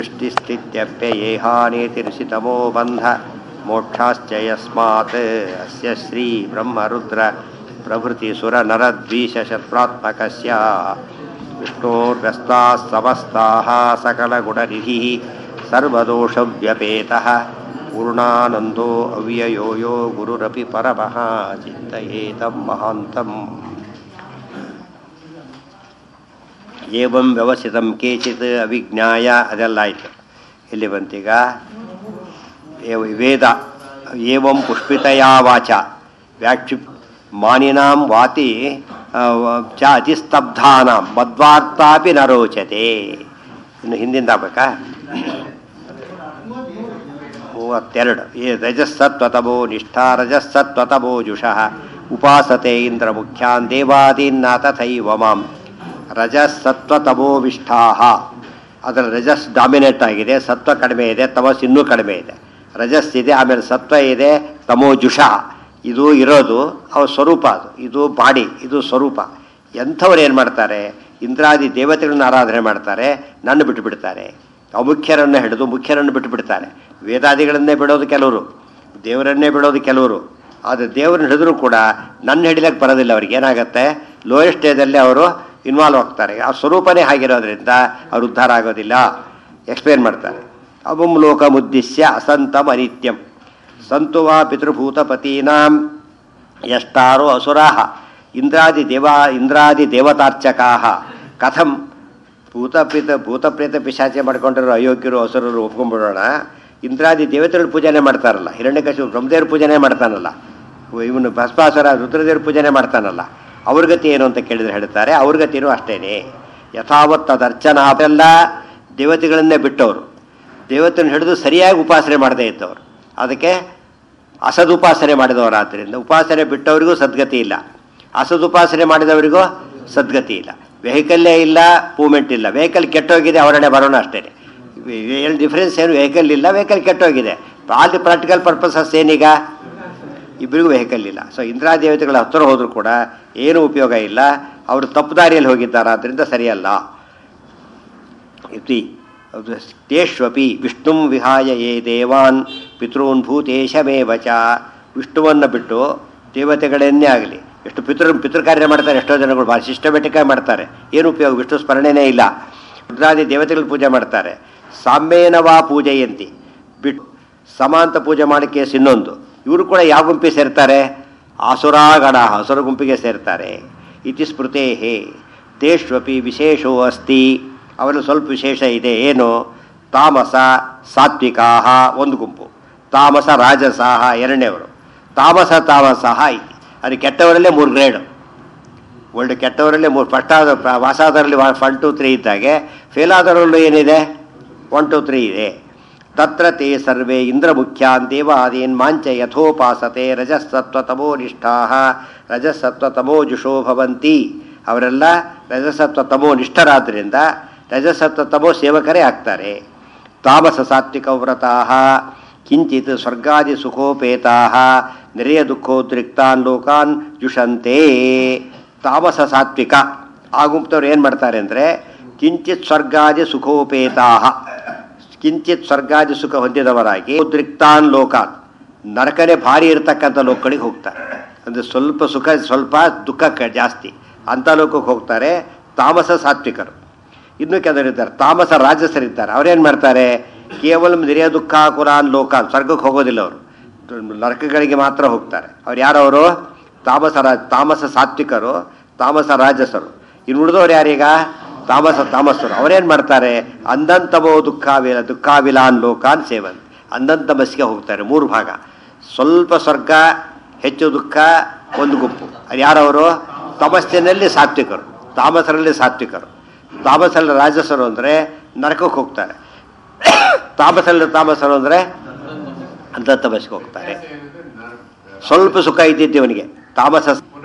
सृष्टिस्थित्यप्ययेहानेतिर्षितमो बन्ध मोक्षाश्च यस्मात् अस्य श्रीब्रह्मरुद्र प्रभृतिसुरनरद्वीषशत्रात्मकस्य विष्णोर्व्यस्ताः समस्ताः सकलगुणनिधिः सर्वदोषव्यपेतः पूर्णानन्दो अव्ययो यो गुरुरपि परमः चिन्तयेतं महान्तम् ಏವಂ ವ್ಯವಸ್ಥಿತಂ ಕೇಚಿತ್ ಅವಿಜ್ಞಾಯ ಅದೆಲ್ಲ ಆಯಿತು ಇಲ್ಲಿ ಬಂತೀಗ ಏವ- ವೇದ ಏವಂ ಪುಷ್ಪಿತಯಾ ವಾಚ ವ್ಯಾಕ್ಷಿ ಮಾನಿನಾಂ ವಾತಿ ಆ, ವ- ಚ ಅತಿಸ್ತಬ್ಧಾನಾಂ ಮದ್ವಾರ್ತಾಪಿ ನ ರೋಚತೆ ಇನ್ನು ಹಿಂದಿಂದ ಆಗ್ಬೇಕಾ ಮೂವತ್ತೆರಡು ಈ ರಜಸ್ಸತ್ವತಮೋ ನಿಷ್ಠಾ ರಜಸ್ಸತ್ವತಮೋ ಜುಷಃ ಉಪಾಸತೆ ಇಂದ್ರ ಮುಖ್ಯಾನ್ ದೇವಾದೀನ್ನ ತಥೈವ ಮಾಂ ರಜಸ್ಸತ್ವತಮೋವಿಷ್ಠಾ ಅದರ ರಜಸ್ ಡಾಮಿನೇಟ್ ಆಗಿದೆ ಸತ್ವ ಕಡಿಮೆ ಇದೆ ತಮಸ್ ಇನ್ನೂ ಕಡಿಮೆ ಇದೆ ರಜಸ್ ಇದೆ ಆಮೇಲೆ ಸತ್ವ ಇದೆ ತಮೋ ಜುಷ ಇದು ಇರೋದು ಅವ್ರ ಸ್ವರೂಪ ಅದು ಇದು ಬಾಡಿ ಇದು ಸ್ವರೂಪ ಎಂಥವ್ರು ಏನು ಮಾಡ್ತಾರೆ ಇಂದ್ರಾದಿ ದೇವತೆಗಳನ್ನ ಆರಾಧನೆ ಮಾಡ್ತಾರೆ ನನ್ನ ಬಿಟ್ಟು ಬಿಡ್ತಾರೆ ಅಮುಖ್ಯರನ್ನು ಹಿಡಿದು ಮುಖ್ಯರನ್ನು ಬಿಟ್ಟು ಬಿಡ್ತಾರೆ ವೇದಾದಿಗಳನ್ನೇ ಬಿಡೋದು ಕೆಲವರು ದೇವರನ್ನೇ ಬಿಡೋದು ಕೆಲವರು ಆದರೆ ದೇವ್ರನ್ನ ಹಿಡಿದ್ರು ಕೂಡ ನನ್ನ ಹಿಡಿಲಕ್ಕೆ ಬರೋದಿಲ್ಲ ಅವ್ರಿಗೆ ಏನಾಗುತ್ತೆ ಲೋಯೆಸ್ಟ್ ಸ್ಟೇಜಲ್ಲಿ ಅವರು ಇನ್ವಾಲ್ವ್ ಆಗ್ತಾರೆ ಆ ಸ್ವರೂಪನೇ ಆಗಿರೋದ್ರಿಂದ ಅವ್ರು ಉದ್ಧಾರ ಆಗೋದಿಲ್ಲ ಎಕ್ಸ್ಪ್ಲೇನ್ ಮಾಡ್ತಾರೆ ಅಮುಂ ಲೋಕ ಮುದ್ದಿಶ್ಯ ಅಸಂತಂ ಅನಿತ್ಯಂ ಸಂತು ವಾ ಪಿತೃಭೂತಪತೀನಾಂ ಯಷ್ಟಾರೋ ಅಸುರಾಹ ಇಂದ್ರಾದಿ ದೇವಾ ಇಂದ್ರಾದಿ ದೇವತಾರ್ಚಕಾ ಕಥಂ ಭೂತಪ್ರೇತ ಭೂತಪ್ರೇತ ಪಿಶಾಚೆ ಮಾಡ್ಕೊಂಡಿರೋ ಅಯೋಗ್ಯರು ಅಸುರರು ಒಪ್ಕೊಂಡ್ಬಿಡೋಣ ಇಂದ್ರಾದಿ ದೇವತೆಗಳ ಪೂಜನೆ ಮಾಡ್ತಾರಲ್ಲ ಹಿರಣ್ಯಕಶಿಪು ಬ್ರಹ್ಮದೇವ್ರ ಪೂಜನೆ ಮಾಡ್ತಾನಲ್ಲ ಇವನು ಭಸ್ಮಾಸುರ ರುದ್ರದೇವ್ರ ಪೂಜನೆ ಮಾಡ್ತಾನಲ್ಲ ಅವ್ರ ಗತಿ ಏನು ಅಂತ ಕೇಳಿದ್ರೆ ಹೇಳ್ತಾರೆ ಅವ್ರ ಗತಿನೂ ಅಷ್ಟೇನೆ ಯಥಾವತ್ ಅದರ್ಚನ ಅದೆಲ್ಲ ದೇವತೆಗಳನ್ನೇ ಬಿಟ್ಟವರು ದೇವತೆನ ಹಿಡಿದು ಸರಿಯಾಗಿ ಉಪಾಸನೆ ಮಾಡದೇ ಇದ್ದವರು ಅದಕ್ಕೆ ಅಸದುಪಾಸನೆ ಮಾಡಿದವರಾದ್ದರಿಂದ ಉಪಾಸನೆ ಬಿಟ್ಟವರಿಗೂ ಸದ್ಗತಿ ಇಲ್ಲ ಅಸದುಪಾಸನೆ ಮಾಡಿದವರಿಗೂ ಸದ್ಗತಿ ಇಲ್ಲ ವೆಹಿಕಲ್ಲೇ ಇಲ್ಲ ಮೂಮೆಂಟ್ ಇಲ್ಲ ವೆಹಿಕಲ್ ಕೆಟ್ಟೋಗಿದೆ ಅವರನ್ನೇ ಬರೋಣ ಅಷ್ಟೇ ಏನು ಡಿಫ್ರೆನ್ಸ್ ಏನು ವೆಹಿಕಲ್ ಇಲ್ಲ ವೆಹಿಕಲ್ ಕೆಟ್ಟೋಗಿದೆ ಆಲ್ ದಿ ಪ್ರಾಕ್ಟಿಕಲ್ ಪರ್ಪಸಸ್ ಏನೀಗ ಇಬ್ಬರಿಗೂ ವೆಹಿಕಲ್ ಇಲ್ಲ ಸೊ ಇಂದ್ರಾ ದೇವತೆಗಳ ಹತ್ತಿರ ಹೋದರೂ ಕೂಡ ಏನೂ ಉಪಯೋಗ ಇಲ್ಲ ಅವರು ತಪ್ಪು ದಾರಿಯಲ್ಲಿ ಹೋಗಿದ್ದಾರೆ ಆದ್ದರಿಂದ ಸರಿಯಲ್ಲ ಇತಿ ತೇಷ್ವಪಿ ವಿಷ್ಣುಂ ವಿಹಾಯ ಯೇ ದೇವಾನ್ ಪಿತॄನ್ ಭೂತೇಶಮೇವ ಚ ವಿಷ್ಣುವನ್ನು ಬಿಟ್ಟು ದೇವತೆಗಳನ್ನೇ ಆಗಲಿ ಎಷ್ಟು ಪಿತೃ ಪಿತೃ ಕಾರ್ಯ ಮಾಡ್ತಾರೆ ಎಷ್ಟೋ ಜನಗಳು ಭಾಳ ಸಿಸ್ಟಮೆಟಿಕ್ಕಾಗಿ ಮಾಡ್ತಾರೆ ಏನು ಉಪಯೋಗ ವಿಷ್ಣು ಸ್ಮರಣೆನೇ ಇಲ್ಲ ರುದ್ರಾದಿ ದೇವತೆಗಳು ಪೂಜೆ ಮಾಡ್ತಾರೆ ಸಾಮ್ಯೇನವಾ ಪೂಜೆಯಂತಿ ಬಿಟ್ಟು ಸಮಾಂತ ಪೂಜೆ ಮಾಡೋಕ್ಕೆ ಇನ್ನೊಂದು ಇವರು ಕೂಡ ಯಾವ ಗುಂಪಿಗೆ ಸೇರ್ತಾರೆ ಆಸುರಾಗಣ ಹಸುರ ಗುಂಪಿಗೆ ಸೇರ್ತಾರೆ ಇತಿ ಸ್ಮೃತೇ ತೇಷ್ವಪಿ ವಿಶೇಷೋ ಅಸ್ತಿ ಅವರಲ್ಲಿ ಸ್ವಲ್ಪ ವಿಶೇಷ ಇದೆ ಏನು ತಾಮಸ ಸಾತ್ವಿಕಾಹ ಒಂದು ಗುಂಪು ತಾಮಸ ರಾಜಸಾಹ ಎರಡನೇವರು ತಾಮಸ ತಾಮಸಹ ಇತಿ ಅದು ಕೆಟ್ಟವರಲ್ಲೇ ಮೂರು ಗ್ರೇಡ್ ಒಳ್ಳೆ ಕೆಟ್ಟವರಲ್ಲೇ ಮೂರು ಫಸ್ಟ್ ಆದ ಪಾಸ್ ಆದವರಲ್ಲಿ ಒನ್ ಟು ತ್ರೀ ಇದ್ದಾಗೆ ಫೇಲ್ ಆದವರಲ್ಲೂ ಏನಿದೆ ಒನ್ ಟು ತ್ರೀ ಇದೆ ತತ್ರ ತೇ ಸರ್ವೇ ಇಂದ್ರಮುಖ್ಯಾನ್ ದೇವಾದೀನ್ ಮಾಂಚ ಯಥೋಪಾಸತೆ ರಜಸ್ಸತ್ವತಮೋ ನಿಷ್ಠಾ ರಜಸ್ಸತ್ವತಮೋ ಜುಷೋ ಭವಂತಿ ಅವರೆಲ್ಲ ರಜಸತ್ವತಮೋ ನಿಷ್ಠರಾದ್ದರಿಂದ ರಜಸತ್ವತಮೋ ಸೇವಕರೇ ಆಗ್ತಾರೆ ತಾಮಸ ಸಾತ್ವಿಕ ವ್ರತಾ ಕಿಂಚಿತ್ ಸ್ವರ್ಗಾದಿ ಸುಖೋಪೇತಾ ನೆರೆಯ ದುಃಖೋದ್ರಿಕ್ತಾನ್ ಲೋಕಾನ್ ಜುಷಂತೆ ತಾಮಸ ಸಾತ್ವಿಕ ಆ ಗುಂಪದವ್ರು ಏನು ಮಾಡ್ತಾರೆ ಅಂದರೆ ಕಿಂಚಿತ್ ಸ್ವರ್ಗಾದಿ ಸುಖೋಪೇತಾ ಕಿಂಚಿತ್ ಸ್ವರ್ಗಾದಿ ಸುಖ ಹೊಂದಿದವರಾಗಿ ಉದ್ರಿಕ್ತಾನ್ ಲೋಕಾನ್ ನರಕನೇ ಭಾರಿ ಇರತಕ್ಕಂಥ ಲೋಕಗಳಿಗೆ ಹೋಗ್ತಾರೆ ಅಂದರೆ ಸ್ವಲ್ಪ ಸುಖ ಸ್ವಲ್ಪ ದುಃಖ ಕ- ಜಾಸ್ತಿ ಅಂಥ ಲೋಕಕ್ಕೆ ಹೋಗ್ತಾರೆ ತಾಮಸ ಸಾತ್ವಿಕರು ಇನ್ನೂ ಕೆಲವರಿದ್ದಾರೆ ತಾಮಸ ರಾಜಸರಿದ್ದಾರೆ ಅವ್ರೇನು ಮಾಡ್ತಾರೆ ಕೇವಲ ನಿರಿಯ ದುಃಖ ಕುರಾನ್ ಲೋಕಾನ್ ಸ್ವರ್ಗಕ್ಕೆ ಹೋಗೋದಿಲ್ಲ ಅವರು ನರಕಗಳಿಗೆ ಮಾತ್ರ ಹೋಗ್ತಾರೆ ಅವ್ರು ಯಾರವರು ತಾಮಸ ರಾಜ ತಾಮಸ ಸಾತ್ವಿಕರು ತಾಮಸ ರಾಜಸರು ಇನ್ನು ಉಳಿದವ್ರು ಯಾರೀಗ ತಾಮಸ ತಾಮಸರು ಅವರೇನು ಮಾಡ್ತಾರೆ ಅಂದಂತಮೋ ದುಃಖಾವಿಲ ದುಃಖಾವಿಲಾನ್ ಲೋಕಾನ್ ಸೇವನ್ ಅಂದಂತಮಸ್ಗೆ ಹೋಗ್ತಾರೆ ಮೂರು ಭಾಗ ಸ್ವಲ್ಪ ಸ್ವರ್ಗ ಹೆಚ್ಚು ದುಃಖ ಒಂದು ಗುಂಪು ಅದು ಯಾರವರು ತಮಸ್ಸಿನಲ್ಲಿ ಸಾತ್ವಿಕರು ತಾಮಸರಲ್ಲಿ ಸಾತ್ವಿಕರು ತಾಮಸಲ್ಲಿ ರಾಜಸರು ಅಂದರೆ ನರಕಕ್ಕೆ ಹೋಗ್ತಾರೆ ತಾಮಸಲ್ಲಿ ತಾಮಸರು ಅಂದರೆ ಅಂತಂತಮಸ್ಗೆ ಹೋಗ್ತಾರೆ ಸ್ವಲ್ಪ ಸುಖ ಇದ್ದಿದ್ದು ಇವನಿಗೆ ತಾಮಸ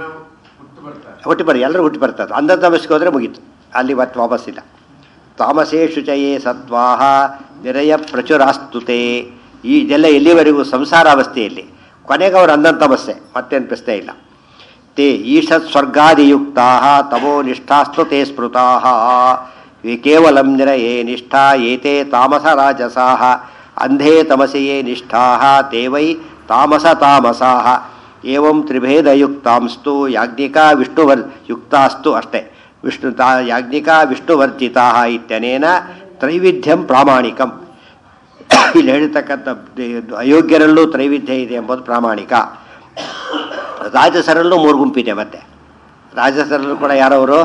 ಹುಟ್ಟಿ ಬರ್ರಿ ಎಲ್ಲರೂ ಹುಟ್ಟಿ ಬರ್ತಾರೆ ಅಂಧ ತಮಸ್ಗೆ ಹೋದರೆ ಮುಗೀತು ಅಲ್ಲಿ ಮತ್ತೆ ವಾಪಸ್ಸಿಲ್ಲ ತಾಮಸೇಶು ಚಯೇ ಸತ್ವಾಹ ನಿರಯ ಪ್ರಚುರಾಸ್ತುತೆ ಈ ಇದೆಲ್ಲ ಎಲ್ಲಿವರೆಗೂ ಸಂಸಾರ ಅವಸ್ಥೆಯಲ್ಲಿ ಕೊನೆಗೆ ಅವರು ಅಂಧನ್ ತಮಸ್ಸೆ ಮತ್ತೇನು ಪ್ರಶ್ನೆ ಇಲ್ಲ ತೇ ಈಷತ್ ಸ್ವರ್ಗಾದಿಯುಕ್ತಾ ತಮೋ ನಿಷ್ಠಾಸ್ತು ತೇ ಸ್ಮೃತಾ ಕೇವಲಂ ನಿರಯೇ ನಿಷ್ಠಾ ಏತೆ ತಾಮಸ ರಾಜಸಾಹ ಅಂಧೇ ತಮಸೆಯೇ ನಿಷ್ಠಾಹ ತೇವೈ ತಾಮಸ ತಾಮಸಾಹ ಏವಂ ತ್ರಿಭೇದಯುಕ್ತಾಂಸ್ತು ಯಾಜ್ಞಿಕಾ ವಿಷ್ಣುವರ್ ಯುಕ್ತಾಸ್ತು ಅಷ್ಟೇ ವಿಷ್ಣು ತಾ ಯಾಜ್ಞಿಕಾ ವಿಷ್ಣುವರ್ಜಿತಾ ಇತ್ಯನೇನ ತ್ರೈವಿಧ್ಯಂ ಪ್ರಾಮಾಣಿಕಂ ಇಲ್ಲಿ ಹೇಳಿರ್ತಕ್ಕಂಥ ಅಯೋಗ್ಯರಲ್ಲೂ ತ್ರೈವಿಧ್ಯ ಇದೆ ಎಂಬುದು ಪ್ರಾಮಾಣಿಕ ರಾಜಸರಲ್ಲೂ ಮೂರು ಗುಂಪಿದೆ ಮತ್ತೆ ರಾಜಸರಲ್ಲೂ ಕೂಡ ಯಾರವರು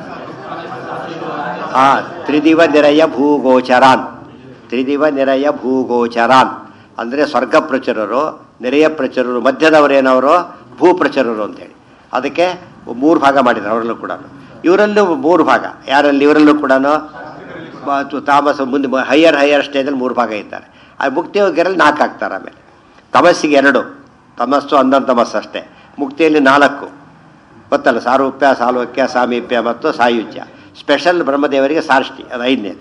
ಆ ತ್ರಿದಿವ ನಿರಯ ಭೂಗೋಚರಾನ್ ತ್ರಿದಿವ ನಿರಯ ಭೂಗೋಚರಾನ್ ಅಂದರೆ ಸ್ವರ್ಗ ಪ್ರಚರರು ನೆರೆಯ ಪ್ರಚರರು ಮಧ್ಯದವರೇನವರು ಭೂ ಪ್ರಚರರು ಅಂತೇಳಿ ಅದಕ್ಕೆ ಮೂರು ಭಾಗ ಮಾಡಿದ್ದಾರೆ ಅವರಲ್ಲೂ ಕೂಡ ಇವರಲ್ಲೂ ಮೂರು ಭಾಗ ಯಾರಲ್ಲಿ ಇವರಲ್ಲೂ ಕೂಡ ತಾಮಸ ಮುಂದೆ ಹೈಯರ್ ಹೈಯರ್ ಸ್ಟೇಜಲ್ಲಿ ಮೂರು ಭಾಗ ಇದ್ದಾರೆ ಆ ಮುಕ್ತಿ ಯೋಗ್ಯರಲ್ಲಿ ನಾಲ್ಕು ಆಗ್ತಾರೆ ಆಮೇಲೆ ತಮಸ್ಸಿಗೆ ಎರಡು ತಮಸ್ಸು ಅಂದನ್ ತಮಸ್ಸು ಅಷ್ಟೇ ಮುಕ್ತಿಯಲ್ಲಿ ನಾಲ್ಕು ಗೊತ್ತಲ್ಲ ಸಾರೂಪ್ಯ ಸಾಲೋಕ್ಯ ಸಾಮೀಪ್ಯ ಮತ್ತು ಸಾಯುಜ್ಯ ಸ್ಪೆಷಲ್ ಬ್ರಹ್ಮದೇವರಿಗೆ ಸಾರ್ಷ್ಟಿ ಅದು ಐದನೇದು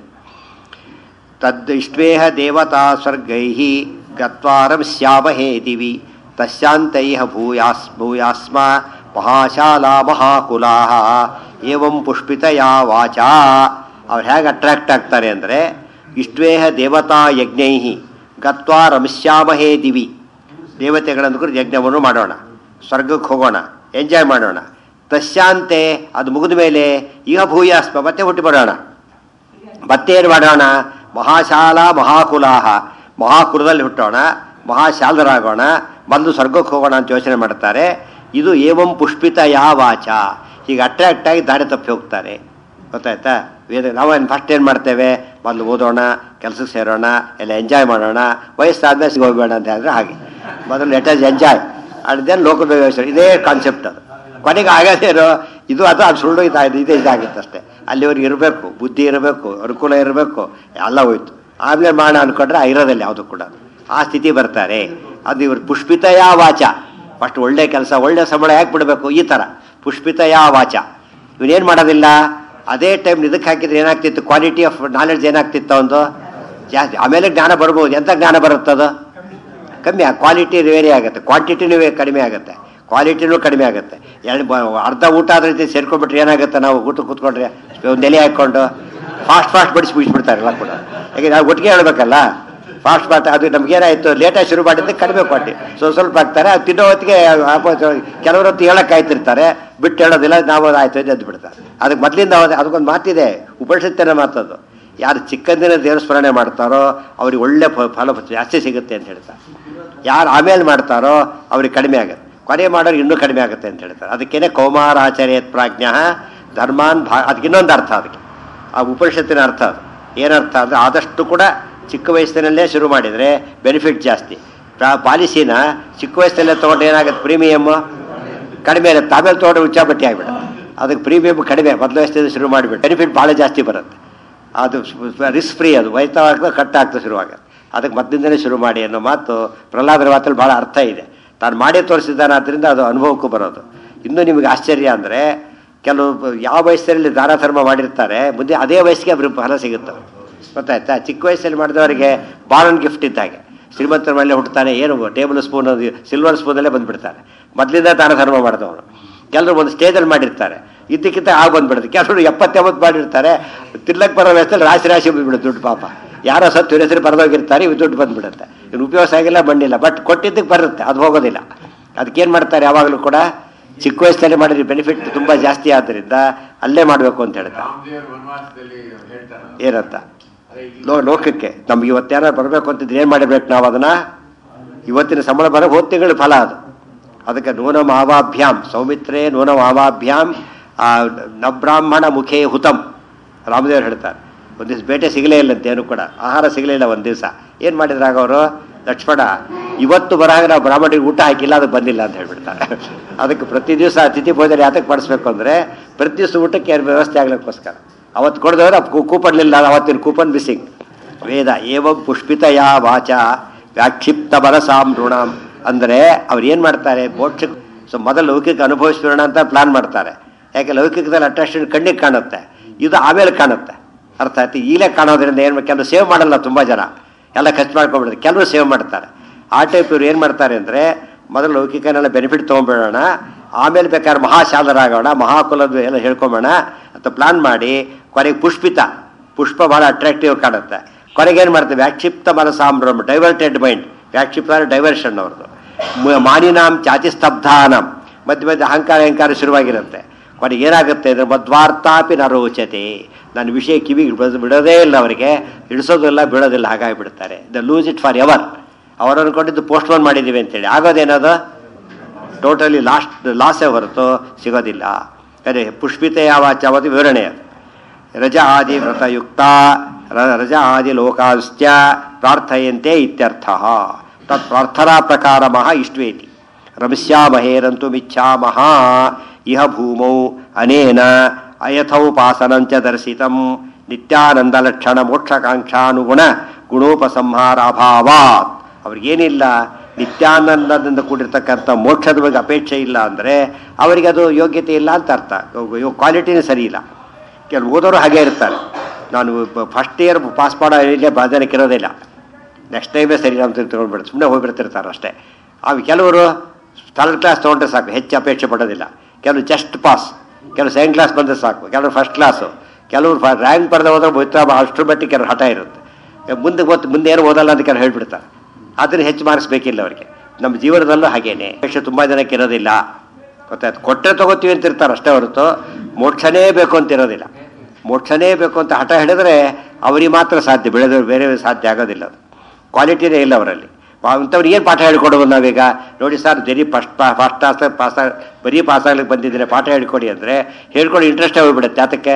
ತದ್ ಇಷ್ಟ್ವೇಹ ದೇವತಾ ಸ್ವರ್ಗೈ ಗತ್ವಾರಂ ಶ್ಯಾಮಹೇ ದಿವಿ ತಸ್ಯಾಂತೈ ಭೂಯಾಸ್ ಭೂಯಾಸ್ಮ ಮಹಾಶಾಲಾ ಮಹಾಕುಲಾ ಏವಂ ಪುಷ್ಪಿತಯಾ ವಾಚಾ ಅವ್ರು ಹೇಗೆ ಅಟ್ರಾಕ್ಟ್ ಆಗ್ತಾರೆ ಅಂದರೆ ಇಷ್ಟ್ವೇಹ ದೇವತಾ ಯಜ್ಞೈ ಗತ್ವಾ ರಮಿಷ್ಯಾಮಹೇ ದಿವಿ ದೇವತೆಗಳನ್ನು ಕುರಿತು ಯಜ್ಞವನ್ನು ಮಾಡೋಣ ಸ್ವರ್ಗಕ್ಕೆ ಹೋಗೋಣ ಎಂಜಾಯ್ ಮಾಡೋಣ ತಸ್ಯಾಂತೆ ಅದು ಮುಗಿದ ಮೇಲೆ ಈಗ ಭೂಯಾಸ್ಮ ಮತ್ತೆ ಹುಟ್ಟಿ ಬರೋಣ ಮತ್ತೆ ಏನು ಮಾಡೋಣ ಮಹಾಶಾಲಾ ಮಹಾಕುಲಾಹ ಮಹಾಕುಲದಲ್ಲಿ ಹುಟ್ಟೋಣ ಮಹಾಶಾಲರಾಗೋಣ ಬಂದು ಸ್ವರ್ಗಕ್ಕೆ ಹೋಗೋಣ ಅಂತ ಯೋಚನೆ ಮಾಡ್ತಾರೆ ಇದು ಏವಂ ಪುಷ್ಪಿತ ಯಾ ವಾಚ ಹೀಗೆ ಅಟ್ರಾಕ್ಟ್ ಆಗಿ ದಾರಿ ತಪ್ಪಿ ಹೋಗ್ತಾರೆ ಗೊತ್ತಾಯ್ತಾ ವೇದ ನಾವು ಫಸ್ಟ್ ಏನು ಮಾಡ್ತೇವೆ ಬಂದು ಓದೋಣ ಕೆಲಸಕ್ಕೆ ಸೇರೋಣ ಎಲ್ಲ ಎಂಜಾಯ್ ಮಾಡೋಣ ವಯಸ್ಸಾದ್ಮೇಲೆ ಸಿಗೋಬೇಡ ಹೋಗ್ಬೇಡ ಅಂತ ಹೇಳಿದ್ರೆ ಹಾಗೆ ಮೊದಲು let us enjoy and then local ವ್ಯವಸ್ಥೆ ಇದೇ ಕಾನ್ಸೆಪ್ಟ್ ಅದು ಕೊನೆಗೆ ಆಗದೇನೋ ಇದು ಅದು ಅದು ಸುಳ್ಳು ಇದಾಗಿದೆ ಇದೇ ಇದಾಗಿತ್ತು ಅಷ್ಟೇ ಅಲ್ಲಿವ್ರಿಗೆ ಇರಬೇಕು ಬುದ್ಧಿ ಇರಬೇಕು ಅನುಕೂಲ ಇರಬೇಕು ಎಲ್ಲ ಹೋಯ್ತು ಆಮೇಲೆ ಮಾಡೋಣ ಅನ್ಕೊಂಡ್ರೆ ಇರೋದಿಲ್ಲ ಯಾವುದು ಕೂಡ ಆ ಸ್ಥಿತಿ ಬರ್ತಾರೆ ಅದು ಇವ್ರು ಪುಷ್ಪಿತಯಾ ವಾಚ ಫಸ್ಟ್ ಒಳ್ಳೆ ಕೆಲಸ ಒಳ್ಳೆ ಸಂಬಳ ಯಾಕೆ ಬಿಡಬೇಕು ಈ ಥರ ಪುಷ್ಪಿತಯಾ ವಾಚ ಇವನೇನು ಮಾಡೋದಿಲ್ಲ ಅದೇ ಟೈಮ್ ಇದಕ್ಕೆ ಹಾಕಿದ್ರೆ ಏನಾಗ್ತಿತ್ತು ಕ್ವಾಲಿಟಿ ಆಫ್ ನಾಲೆಡ್ಜ್ ಏನಾಗ್ತಿತ್ತು ಒಂದು ಜಾಸ್ತಿ ಆಮೇಲೆ ಜ್ಞಾನ ಬರ್ಬೋದು ಎಂಥ ಜ್ಞಾನ ಬರುತ್ತದು ಕಮ್ಮಿ ಕ್ವಾಲಿಟಿ ವೇರಿ ಆಗುತ್ತೆ ಕ್ವಾಂಟಿಟಿನೂ ಕಡಿಮೆ ಆಗುತ್ತೆ ಕ್ವಾಲಿಟಿನೂ ಕಡಿಮೆ ಆಗುತ್ತೆ ಎರಡು ಬ- ಅರ್ಧ ಊಟ ಆದ ರೀತಿ ಸೇರ್ಕೊಂಡ್ಬಿಟ್ರೆ ಏನಾಗುತ್ತೆ ನಾವು ಊಟ ಕೂತ್ಕೊಂಡ್ರೆ ಒಂದು ಎಲೆ ಹಾಕ್ಕೊಂಡು ಫಾಸ್ಟ್ ಫಾಸ್ಟ್ ಬಡಿಸಿ ಮುಗಿಸ್ಬಿಡ್ತಾರೆ ಎಲ್ಲ ಕೂಡ ಯಾಕೆ ನಾವು ಒಟ್ಟಿಗೆ ಹೇಳ್ಬೇಕಲ್ಲ ಫಾಸ್ಟ್ ಫಾಸ್ಟ್ ಅದು ನಮ್ಗೇನಾಯಿತು ಲೇಟಾಗಿ ಶುರು ಮಾಡಿದ್ರೆ ಕಡಿಮೆ ಕ್ವಾಂಟಿ ಸ್ವಲ್ಪ ಸ್ವಲ್ಪ ಹಾಕ್ತಾರೆ ಅದು ತಿನ್ನೋ ಹೊತ್ತಿಗೆ ಕೆಲವರು ಹೊತ್ತು ಹೇಳಕ್ಕೆ ಕಾಯ್ತಿರ್ತಾರೆ ಬಿಟ್ಟು ಹೇಳೋದಿಲ್ಲ ನಾವು ಆಯ್ತು ಅಂತ ಎದ್ದು ಬಿಡ್ತಾರೆ ಅದಕ್ಕೆ ಮೊದಲಿಂದ ಅದಕ್ಕೊಂದು ಮಾತಿದೆ ಉಪನಿಷತ್ತಿನ ಮಾತದು ಯಾರು ಚಿಕ್ಕಂದಿನ ದೇವ್ರ ಸ್ಮರಣೆ ಮಾಡ್ತಾರೋ ಅವ್ರಿಗೆ ಒಳ್ಳೆ ಫ- ಫಲ ಜಾಸ್ತಿ ಸಿಗುತ್ತೆ ಅಂತ ಹೇಳ್ತಾರೆ ಯಾರು ಆಮೇಲೆ ಮಾಡ್ತಾರೋ ಅವ್ರಿಗೆ ಕಡಿಮೆ ಆಗುತ್ತೆ ಕೊನೆ ಮಾಡೋರು ಇನ್ನೂ ಕಡಿಮೆ ಆಗುತ್ತೆ ಅಂತ ಹೇಳ್ತಾರೆ ಅದಕ್ಕೇನೆ ಕೌಮಾರಾಚಾರ್ಯತ್ ಪ್ರಾಜ್ಞ ಧರ್ಮಾನ್ ಭಾ ಅದಕ್ಕೆ ಇನ್ನೊಂದು ಅರ್ಥ ಅದಕ್ಕೆ ಆ ಉಪನಿಷತ್ತಿನ ಅರ್ಥ ಅದು ಏನರ್ಥ ಅಂದರೆ ಆದಷ್ಟು ಕೂಡ ಚಿಕ್ಕ ವಯಸ್ಸಿನಲ್ಲೇ ಶುರು ಮಾಡಿದರೆ ಬೆನಿಫಿಟ್ ಜಾಸ್ತಿ ಪ್ರಾ- ಪಾಲಿಸಿನ ಚಿಕ್ಕ ವಯಸ್ಸಲ್ಲೇ ತೊಗೊಂಡು ಏನಾಗುತ್ತೆ ಪ್ರೀಮಿಯಮ್ಮು ಕಡಿಮೆ ಇರುತ್ತೆ ಆಮೇಲೆ ತೊಗೊಂಡು ಉಚ್ಚಾಬಟ್ಟಿ ಆಗಿಬಿಡುತ್ತೆ ಅದಕ್ಕೆ ಪ್ರೀಮಿಯಮ್ ಕಡಿಮೆ ಮೊದಲು ವಯಸ್ಸಿಂದ ಶುರು ಮಾಡಿಬಿಟ್ಟು ಬೆನಿಫಿಟ್ ಭಾಳ ಜಾಸ್ತಿ ಬರುತ್ತೆ ಅದು ರಿಸ್ಕ್ ಫ್ರೀ ಅದು ವೈತಾಗ್ತದೆ ಕಟ್ ಆಗ್ತದೆ ಶುರುವಾಗುತ್ತೆ ಅದಕ್ಕೆ ಮೊದಲಿಂದಲೇ ಶುರು ಮಾಡಿ ಅನ್ನೋ ಮಾತು ಪ್ರಹ್ಲಾದರ ಮಾತಲ್ಲಿ ಭಾಳ ಅರ್ಥ ಇದೆ ತಾನು ಮಾಡೇ ತೋರಿಸಿದ್ದಾನೆ ಆದ್ದರಿಂದ ಅದು ಅನುಭವಕ್ಕೂ ಬರೋದು ಇನ್ನೂ ನಿಮಗೆ ಆಶ್ಚರ್ಯ ಅಂದರೆ ಕೆಲವು ಯಾವ ವಯಸ್ಸಲ್ಲಿ ದಾನ ಧರ್ಮ ಮಾಡಿರ್ತಾರೆ ಮುಂದೆ ಅದೇ ವಯಸ್ಸಿಗೆ ಅವ್ರಿಗೆ ಫಲ ಸಿಗುತ್ತೆ ಗೊತ್ತಾಯ್ತಾ ಚಿಕ್ಕ ವಯಸ್ಸಲ್ಲಿ ಮಾಡಿದವರಿಗೆ ಬಾಳನ್ ಗಿಫ್ಟ್ ಇದ್ದಾಗೆ ಶ್ರೀಮಂತರ ಮೇಲೆ ಹುಟ್ಟುತ್ತಾನೆ ಏನು ಟೇಬಲ್ ಸ್ಪೂನ್ ಸಿಲ್ವರ್ ಸ್ಪೂನಲ್ಲೇ ಬಂದುಬಿಡ್ತಾನೆ ಮೊದಲಿಂದ ದಾನ ಧರ್ಮ ಮಾಡಿದವನು ಕೆಲವರು ಒಂದು ಸ್ಟೇಜಲ್ಲಿ ಮಾಡಿರ್ತಾರೆ ಇದ್ದಕ್ಕಿಂತ ಆಗ ಬಂದ್ಬಿಡುತ್ತೆ ಕೆಲವರು ಎಪ್ಪತ್ತೆಂಬತ್ತು ಮಾಡಿರ್ತಾರೆ ತಿನ್ನಕ್ಕೆ ಬರೋ ವ್ಯವಸ್ಥೆಯಲ್ಲಿ ರಾಶಿ ರಾಶಿ ಬಂದ್ಬಿಡುತ್ತೆ ದುಡ್ಡು ಪಾಪ ಯಾರೋ ಸತ್ತು ಇವ್ರ ಹೆಸರು ಬರೆದೋಗಿರ್ತಾರೆ ಇವು ದುಡ್ಡು ಬಂದ್ಬಿಡುತ್ತೆ ಇನ್ನು ಉಪಯೋಗ ಆಗಿಲ್ಲ ಬಂದಿಲ್ಲ ಬಟ್ ಕೊಟ್ಟಿದ್ದಕ್ಕೆ ಬರುತ್ತೆ ಅದು ಹೋಗೋದಿಲ್ಲ ಅದಕ್ಕೇನು ಮಾಡ್ತಾರೆ ಯಾವಾಗಲೂ ಕೂಡ ಚಿಕ್ಕ ವಯಸ್ಸಲ್ಲಿ ಮಾಡಿದ್ರೆ ಬೆನಿಫಿಟ್ ತುಂಬ ಜಾಸ್ತಿ ಆದ್ದರಿಂದ ಅಲ್ಲೇ ಮಾಡಬೇಕು ಅಂತ ಹೇಳ್ತಾರೆ ರಾಮದೇವ್ರ ವನವಾಸದಲ್ಲಿ ಹೇಳ್ತಾರಲ್ಲ ಏನಂತ ಅದೇ ಈ ಲೋ ಲೋಕಕ್ಕೆ ನಮ್ಗೆ ಇವತ್ತೇನಾರು ಬರಬೇಕು ಅಂತಿದ್ರೆ ಏನು ಮಾಡಿರ್ಬೇಕು ನಾವು ಅದನ್ನು ಇವತ್ತಿನ ಸಂಬಳ ಬರೋ ಹೋದ ತಿಂಗಳ ಫಲ ಅದು ಅದಕ್ಕೆ ನೂನ ಮಾವಾಭ್ಯಾಮ್ ಸೌಮಿತ್ರೇ ನೂನ ಮಾವಾಭ್ಯಾಮ್ ಆ, ನಬ್ರಾಹ್ಮಣ ಮುಖೇ ಹುತಂ ರಾಮದೇವ್ರು ಹೇಳ್ತಾರೆ ಒಂದು ದಿವಸ ಬೇಟೆ ಸಿಗಲೇ ಇಲ್ಲಂತೆ ಏನು ಕೂಡ ಆಹಾರ ಸಿಗಲೇ ಇಲ್ಲ ಒಂದು ದಿವಸ ಏನು ಮಾಡಿದ್ರಾಗ ಅವರು ಲಕ್ಷ್ಮಣ ಇವತ್ತು ಬರಾಗ ನಾವು ಬ್ರಾಹ್ಮಣಿಗೆ ಊಟ ಹಾಕಿಲ್ಲ ಅದಕ್ಕೆ ಬಂದಿಲ್ಲ ಅಂತ ಹೇಳ್ಬಿಡ್ತಾರೆ ಅದಕ್ಕೆ ಪ್ರತಿ ದಿವಸ ಅತಿಥಿ ಭೋಜನ ಯಾತಕ್ಕೆ ಮಾಡಿಸ್ಬೇಕು ಅಂದರೆ ಪ್ರತಿ ದಿವಸ ಊಟಕ್ಕೆ ಏನ್ ವ್ಯವಸ್ಥೆ ಆಗ್ಲಿಕ್ಕೋಸ್ಕರ ಅವತ್ತು ಕೊಡದವ್ರು ಕೂಪನ್ ಇಲ್ಲ ಅವತ್ತಿನ ಕೂಪನ್ ಮಿಸ್ಸಿಂಗ್ ವೇದ ಏವಂ ಪುಷ್ಪಿತಯ ವಾಚ ವ್ಯಾಕ್ಷಿಪ್ತ ಬಲಸಾಂ ಋಣಾಂ ಅಂದರೆ ಅವ್ರು ಏನು ಮಾಡ್ತಾರೆ ಮೋಕ್ಷಕ್ಕೆ ಸೊ ಮೊದಲು ಲೌಕಿಕ ಅನುಭವಿಸ್ಬಿಡೋಣ ಅಂತ ಪ್ಲಾನ್ ಮಾಡ್ತಾರೆ ಯಾಕೆ ಲೌಕಿಕದಲ್ಲಿ ಅಟ್ರಾಕ್ಷನ್ ಕಣ್ಣಿಗೆ ಕಾಣುತ್ತೆ ಇದು ಆಮೇಲೆ ಕಾಣುತ್ತೆ ಅರ್ಥ ಆಯ್ತು ಈಗಲೇ ಕಾಣೋದ್ರಿಂದ ಏನು ಕೆಲವು ಸೇವ್ ಮಾಡಲ್ಲ ತುಂಬ ಜನ ಎಲ್ಲ ಖರ್ಚು ಮಾಡ್ಕೊಂಡ್ಬಿಡ್ತಾರೆ ಕೆಲವರು ಸೇವ್ ಮಾಡ್ತಾರೆ ಆ ಟೈಪ್ ಇವ್ರು ಏನು ಮಾಡ್ತಾರೆ ಅಂದರೆ ಮೊದಲು ಲೌಕಿಕನೆಲ್ಲ ಬೆನಿಫಿಟ್ ತೊಗೊಂಡ್ಬಿಡೋಣ ಆಮೇಲೆ ಬೇಕಾದ್ರೆ ಮಹಾಶಾಲರಾಗೋಣ ಮಹಾಕುಲದ ಎಲ್ಲ ಹೇಳ್ಕೊಂಬೋಣ ಅಂತ ಪ್ಲಾನ್ ಮಾಡಿ ಕೊನೆಗೆ ಪುಷ್ಪಿತ ಪುಷ್ಪ ಬಹಳ ಅಟ್ರಾಕ್ಟಿವ್ ಕಾಣುತ್ತೆ ಕೊನೆಗೆ ಏನು ಮಾಡ್ತೇವೆ ವ್ಯಾಕ್ಷಿಪ್ತ ಮನಸಾಂಭ್ರಮ ಡೈವರ್ಟೆಡ್ ಮೈಂಡ್ ವ್ಯಾಕ್ಷಿಪ್ತ ಅಂದರೆ ಡೈವರ್ಷನ್ ಅವ್ರದ್ದು ಮ- ಮಾನಿನಾಂ ಚಾತಿ ಸ್ತಬ್ಧಾನಂ ಮಧ್ಯ ಮಧ್ಯೆ ಅಹಂಕಾರ ಅಹಂಕಾರ ಶುರುವಾಗಿರುತ್ತೆ ಕೊನೆಗೆ ಏನಾಗುತ್ತೆ ಅಂದರೆ ಮಧ್ವಾರ್ತಾಪಿ ನರೋಚತೆ ನನ್ನ ವಿಷಯ ಕಿವಿಗೆ ಬಿಡೋದು ಬಿಡೋದೇ ಇಲ್ಲ ಅವರಿಗೆ ಇಳಿಸೋದಿಲ್ಲ ಬಿಡೋದಿಲ್ಲ ಹಾಗಾಗಿ ಬಿಡ್ತಾರೆ the lose it for ever ಅವರು ಅನ್ಕೊಂಡಿದ್ದು ಪೋಸ್ಟ್ಪೋನ್ ಮಾಡಿದ್ದೀವಿ ಅಂತೇಳಿ ಆಗೋದೇನದು ಟೋಟಲಿ ಲಾಸ್ಟ್ ಲಾಸೇ ಹೊರತು ಸಿಗೋದಿಲ್ಲ ಅದೇ ಪುಷ್ಪಿತ ಯಾವ ಚಾವತಿ ವಿವರಣೆ ಅದು ರಜ ಆದಿ ವ್ರತಯುಕ್ತ ರ- ರಜ ಆದಿ ಲೋಕಾಂಶ್ಚ ಪ್ರಾರ್ಥಯಂತೆ ಇತ್ಯರ್ಥ ತತ್ ಪ್ರಾರ್ಥನಾ ಪ್ರಕಾರಮಃ ಇಷ್ಟ್ವೇತಿ ರಮಿಷ್ಯಾಮಹೇರಂತು ಮಿಚ್ಛಾಮಹ ಇಹ ಭೂಮೌ ಅನೇನ ಅಯಥೌಪಾಸನಂಚ ದರ್ಶಿತಂ ನಿತ್ಯಾನಂದಲಕ್ಷಣ ಮೋಕ್ಷಕಾಂಕ್ಷಾನುಗುಣ ಗುಣೋಪಸಂಹಾರ ಅಭಾವಾತ್ ಅವ್ರಿಗೇನಿಲ್ಲ ನಿತ್ಯಾನಂದದಿಂದ ಕೂಡಿರ್ತಕ್ಕಂಥ ಮೋಕ್ಷದ ಬಗ್ಗೆ ಅಪೇಕ್ಷೆ ಇಲ್ಲ ಅಂದರೆ ಅವರಿಗೆ ಅದು ಯೋಗ್ಯತೆ ಇಲ್ಲ ಅಂತ ಅರ್ಥ ಕ್ವಾಲಿಟಿನೇ ಸರಿ ಇಲ್ಲ ಕೆಲವು ಓದೋರು ಹಾಗೆ ಇರ್ತಾರೆ ನಾನು ಫಸ್ಟ್ ಇಯರ್ ಪಾಸ್ ಮಾಡೋ ಇಲ್ಲೇ ಬಾಧನಕ್ಕೆ ಇರೋದಿಲ್ಲ ನೆಕ್ಸ್ಟ್ ಟೈಮೇ ಸರಿ ಅಂತ ತೊಗೊಂಡ್ಬಿಡ್ತಾರೆ ಸುಮ್ಮನೆ ಹೋಗ್ಬಿಡ್ತಿರ್ತಾರೆ ಅಷ್ಟೇ ಅವು ಕೆಲವರು ಥರ್ಡ್ ಕ್ಲಾಸ್ ತೊಗೊಂಡ್ರೆ ಸಾಕು ಹೆಚ್ಚು ಅಪೇಕ್ಷೆ ಪಡೋದಿಲ್ಲ ಕೆಲವರು ಜಸ್ಟ್ ಪಾಸ್ ಕೆಲವು ಸೆಕೆಂಡ್ ಕ್ಲಾಸ್ ಬಂದರೆ ಸಾಕು ಕೆಲವರು ಫಸ್ಟ್ ಕ್ಲಾಸು ಕೆಲವರು ರ್ಯಾಂಕ್ ಬರೆದ ಹೋದ್ರೆ ಹೋಯ್ತಾ ಅಷ್ಟರ ಮಟ್ಟಿಗೆ ಕೆಲವರು ಹಠ ಇರುತ್ತೆ ಮುಂದೆ ಗೊತ್ತು ಮುಂದೆ ಏನು ಓದಲ್ಲ ಅಂತ ಕೆಲವರು ಹೇಳ್ಬಿಡ್ತಾರೆ ಅದನ್ನು ಹೆಚ್ಚು ಮಾರ್ಕ್ಸ್ ಬೇಕಿಲ್ಲ ಅವರಿಗೆ ನಮ್ಮ ಜೀವನದಲ್ಲೂ ಹಾಗೇನೆ ಅಪೇಕ್ಷೆ ತುಂಬ ಜನಕ್ಕೆ ಇರೋದಿಲ್ಲ ಗೊತ್ತಾಯ್ತು ಕೊಟ್ಟರೆ ತಗೋತೀವಿ ಅಂತ ಇರ್ತಾರೆ ಅಷ್ಟೇ ಹೊರತು ಮೋಕ್ಷನೇ ಬೇಕು ಅಂತ ಇರೋದಿಲ್ಲ ಮೋಕ್ಷನೇ ಬೇಕು ಅಂತ ಹಠ ಹಿಡಿದ್ರೆ ಅವರಿಗೆ ಮಾತ್ರ ಸಾಧ್ಯ ಬೆಳೆದವ್ರು ಬೇರೆ ಸಾಧ್ಯ ಆಗೋದಿಲ್ಲ ಅದು ಕ್ವಾಲಿಟಿನೇ ಇಲ್ಲ ಅವರಲ್ಲಿ ಅಂಥವ್ರು ಏನು ಪಾಠ ಹೇಳ್ಕೊಡ್ಬೋದು ನಾವೀಗ ನೋಡಿ ಸರ್ ಬರೀ ಫಸ್ಟ್ ಪಾ ಫಸ್ಟ್ ಪಾಸ್ ಪಾಸ್ ಬರೀ ಪಾಸ್ ಆಗ್ಲಿಕ್ಕೆ ಬಂದಿದ್ದೀನಿ ಪಾಠ ಹೇಳ್ಕೊಡಿ ಅಂದರೆ ಹೇಳ್ಕೊಂಡು ಇಂಟ್ರೆಸ್ಟೇ ಹೋಗ್ಬಿಡುತ್ತೆ ಅದಕ್ಕೆ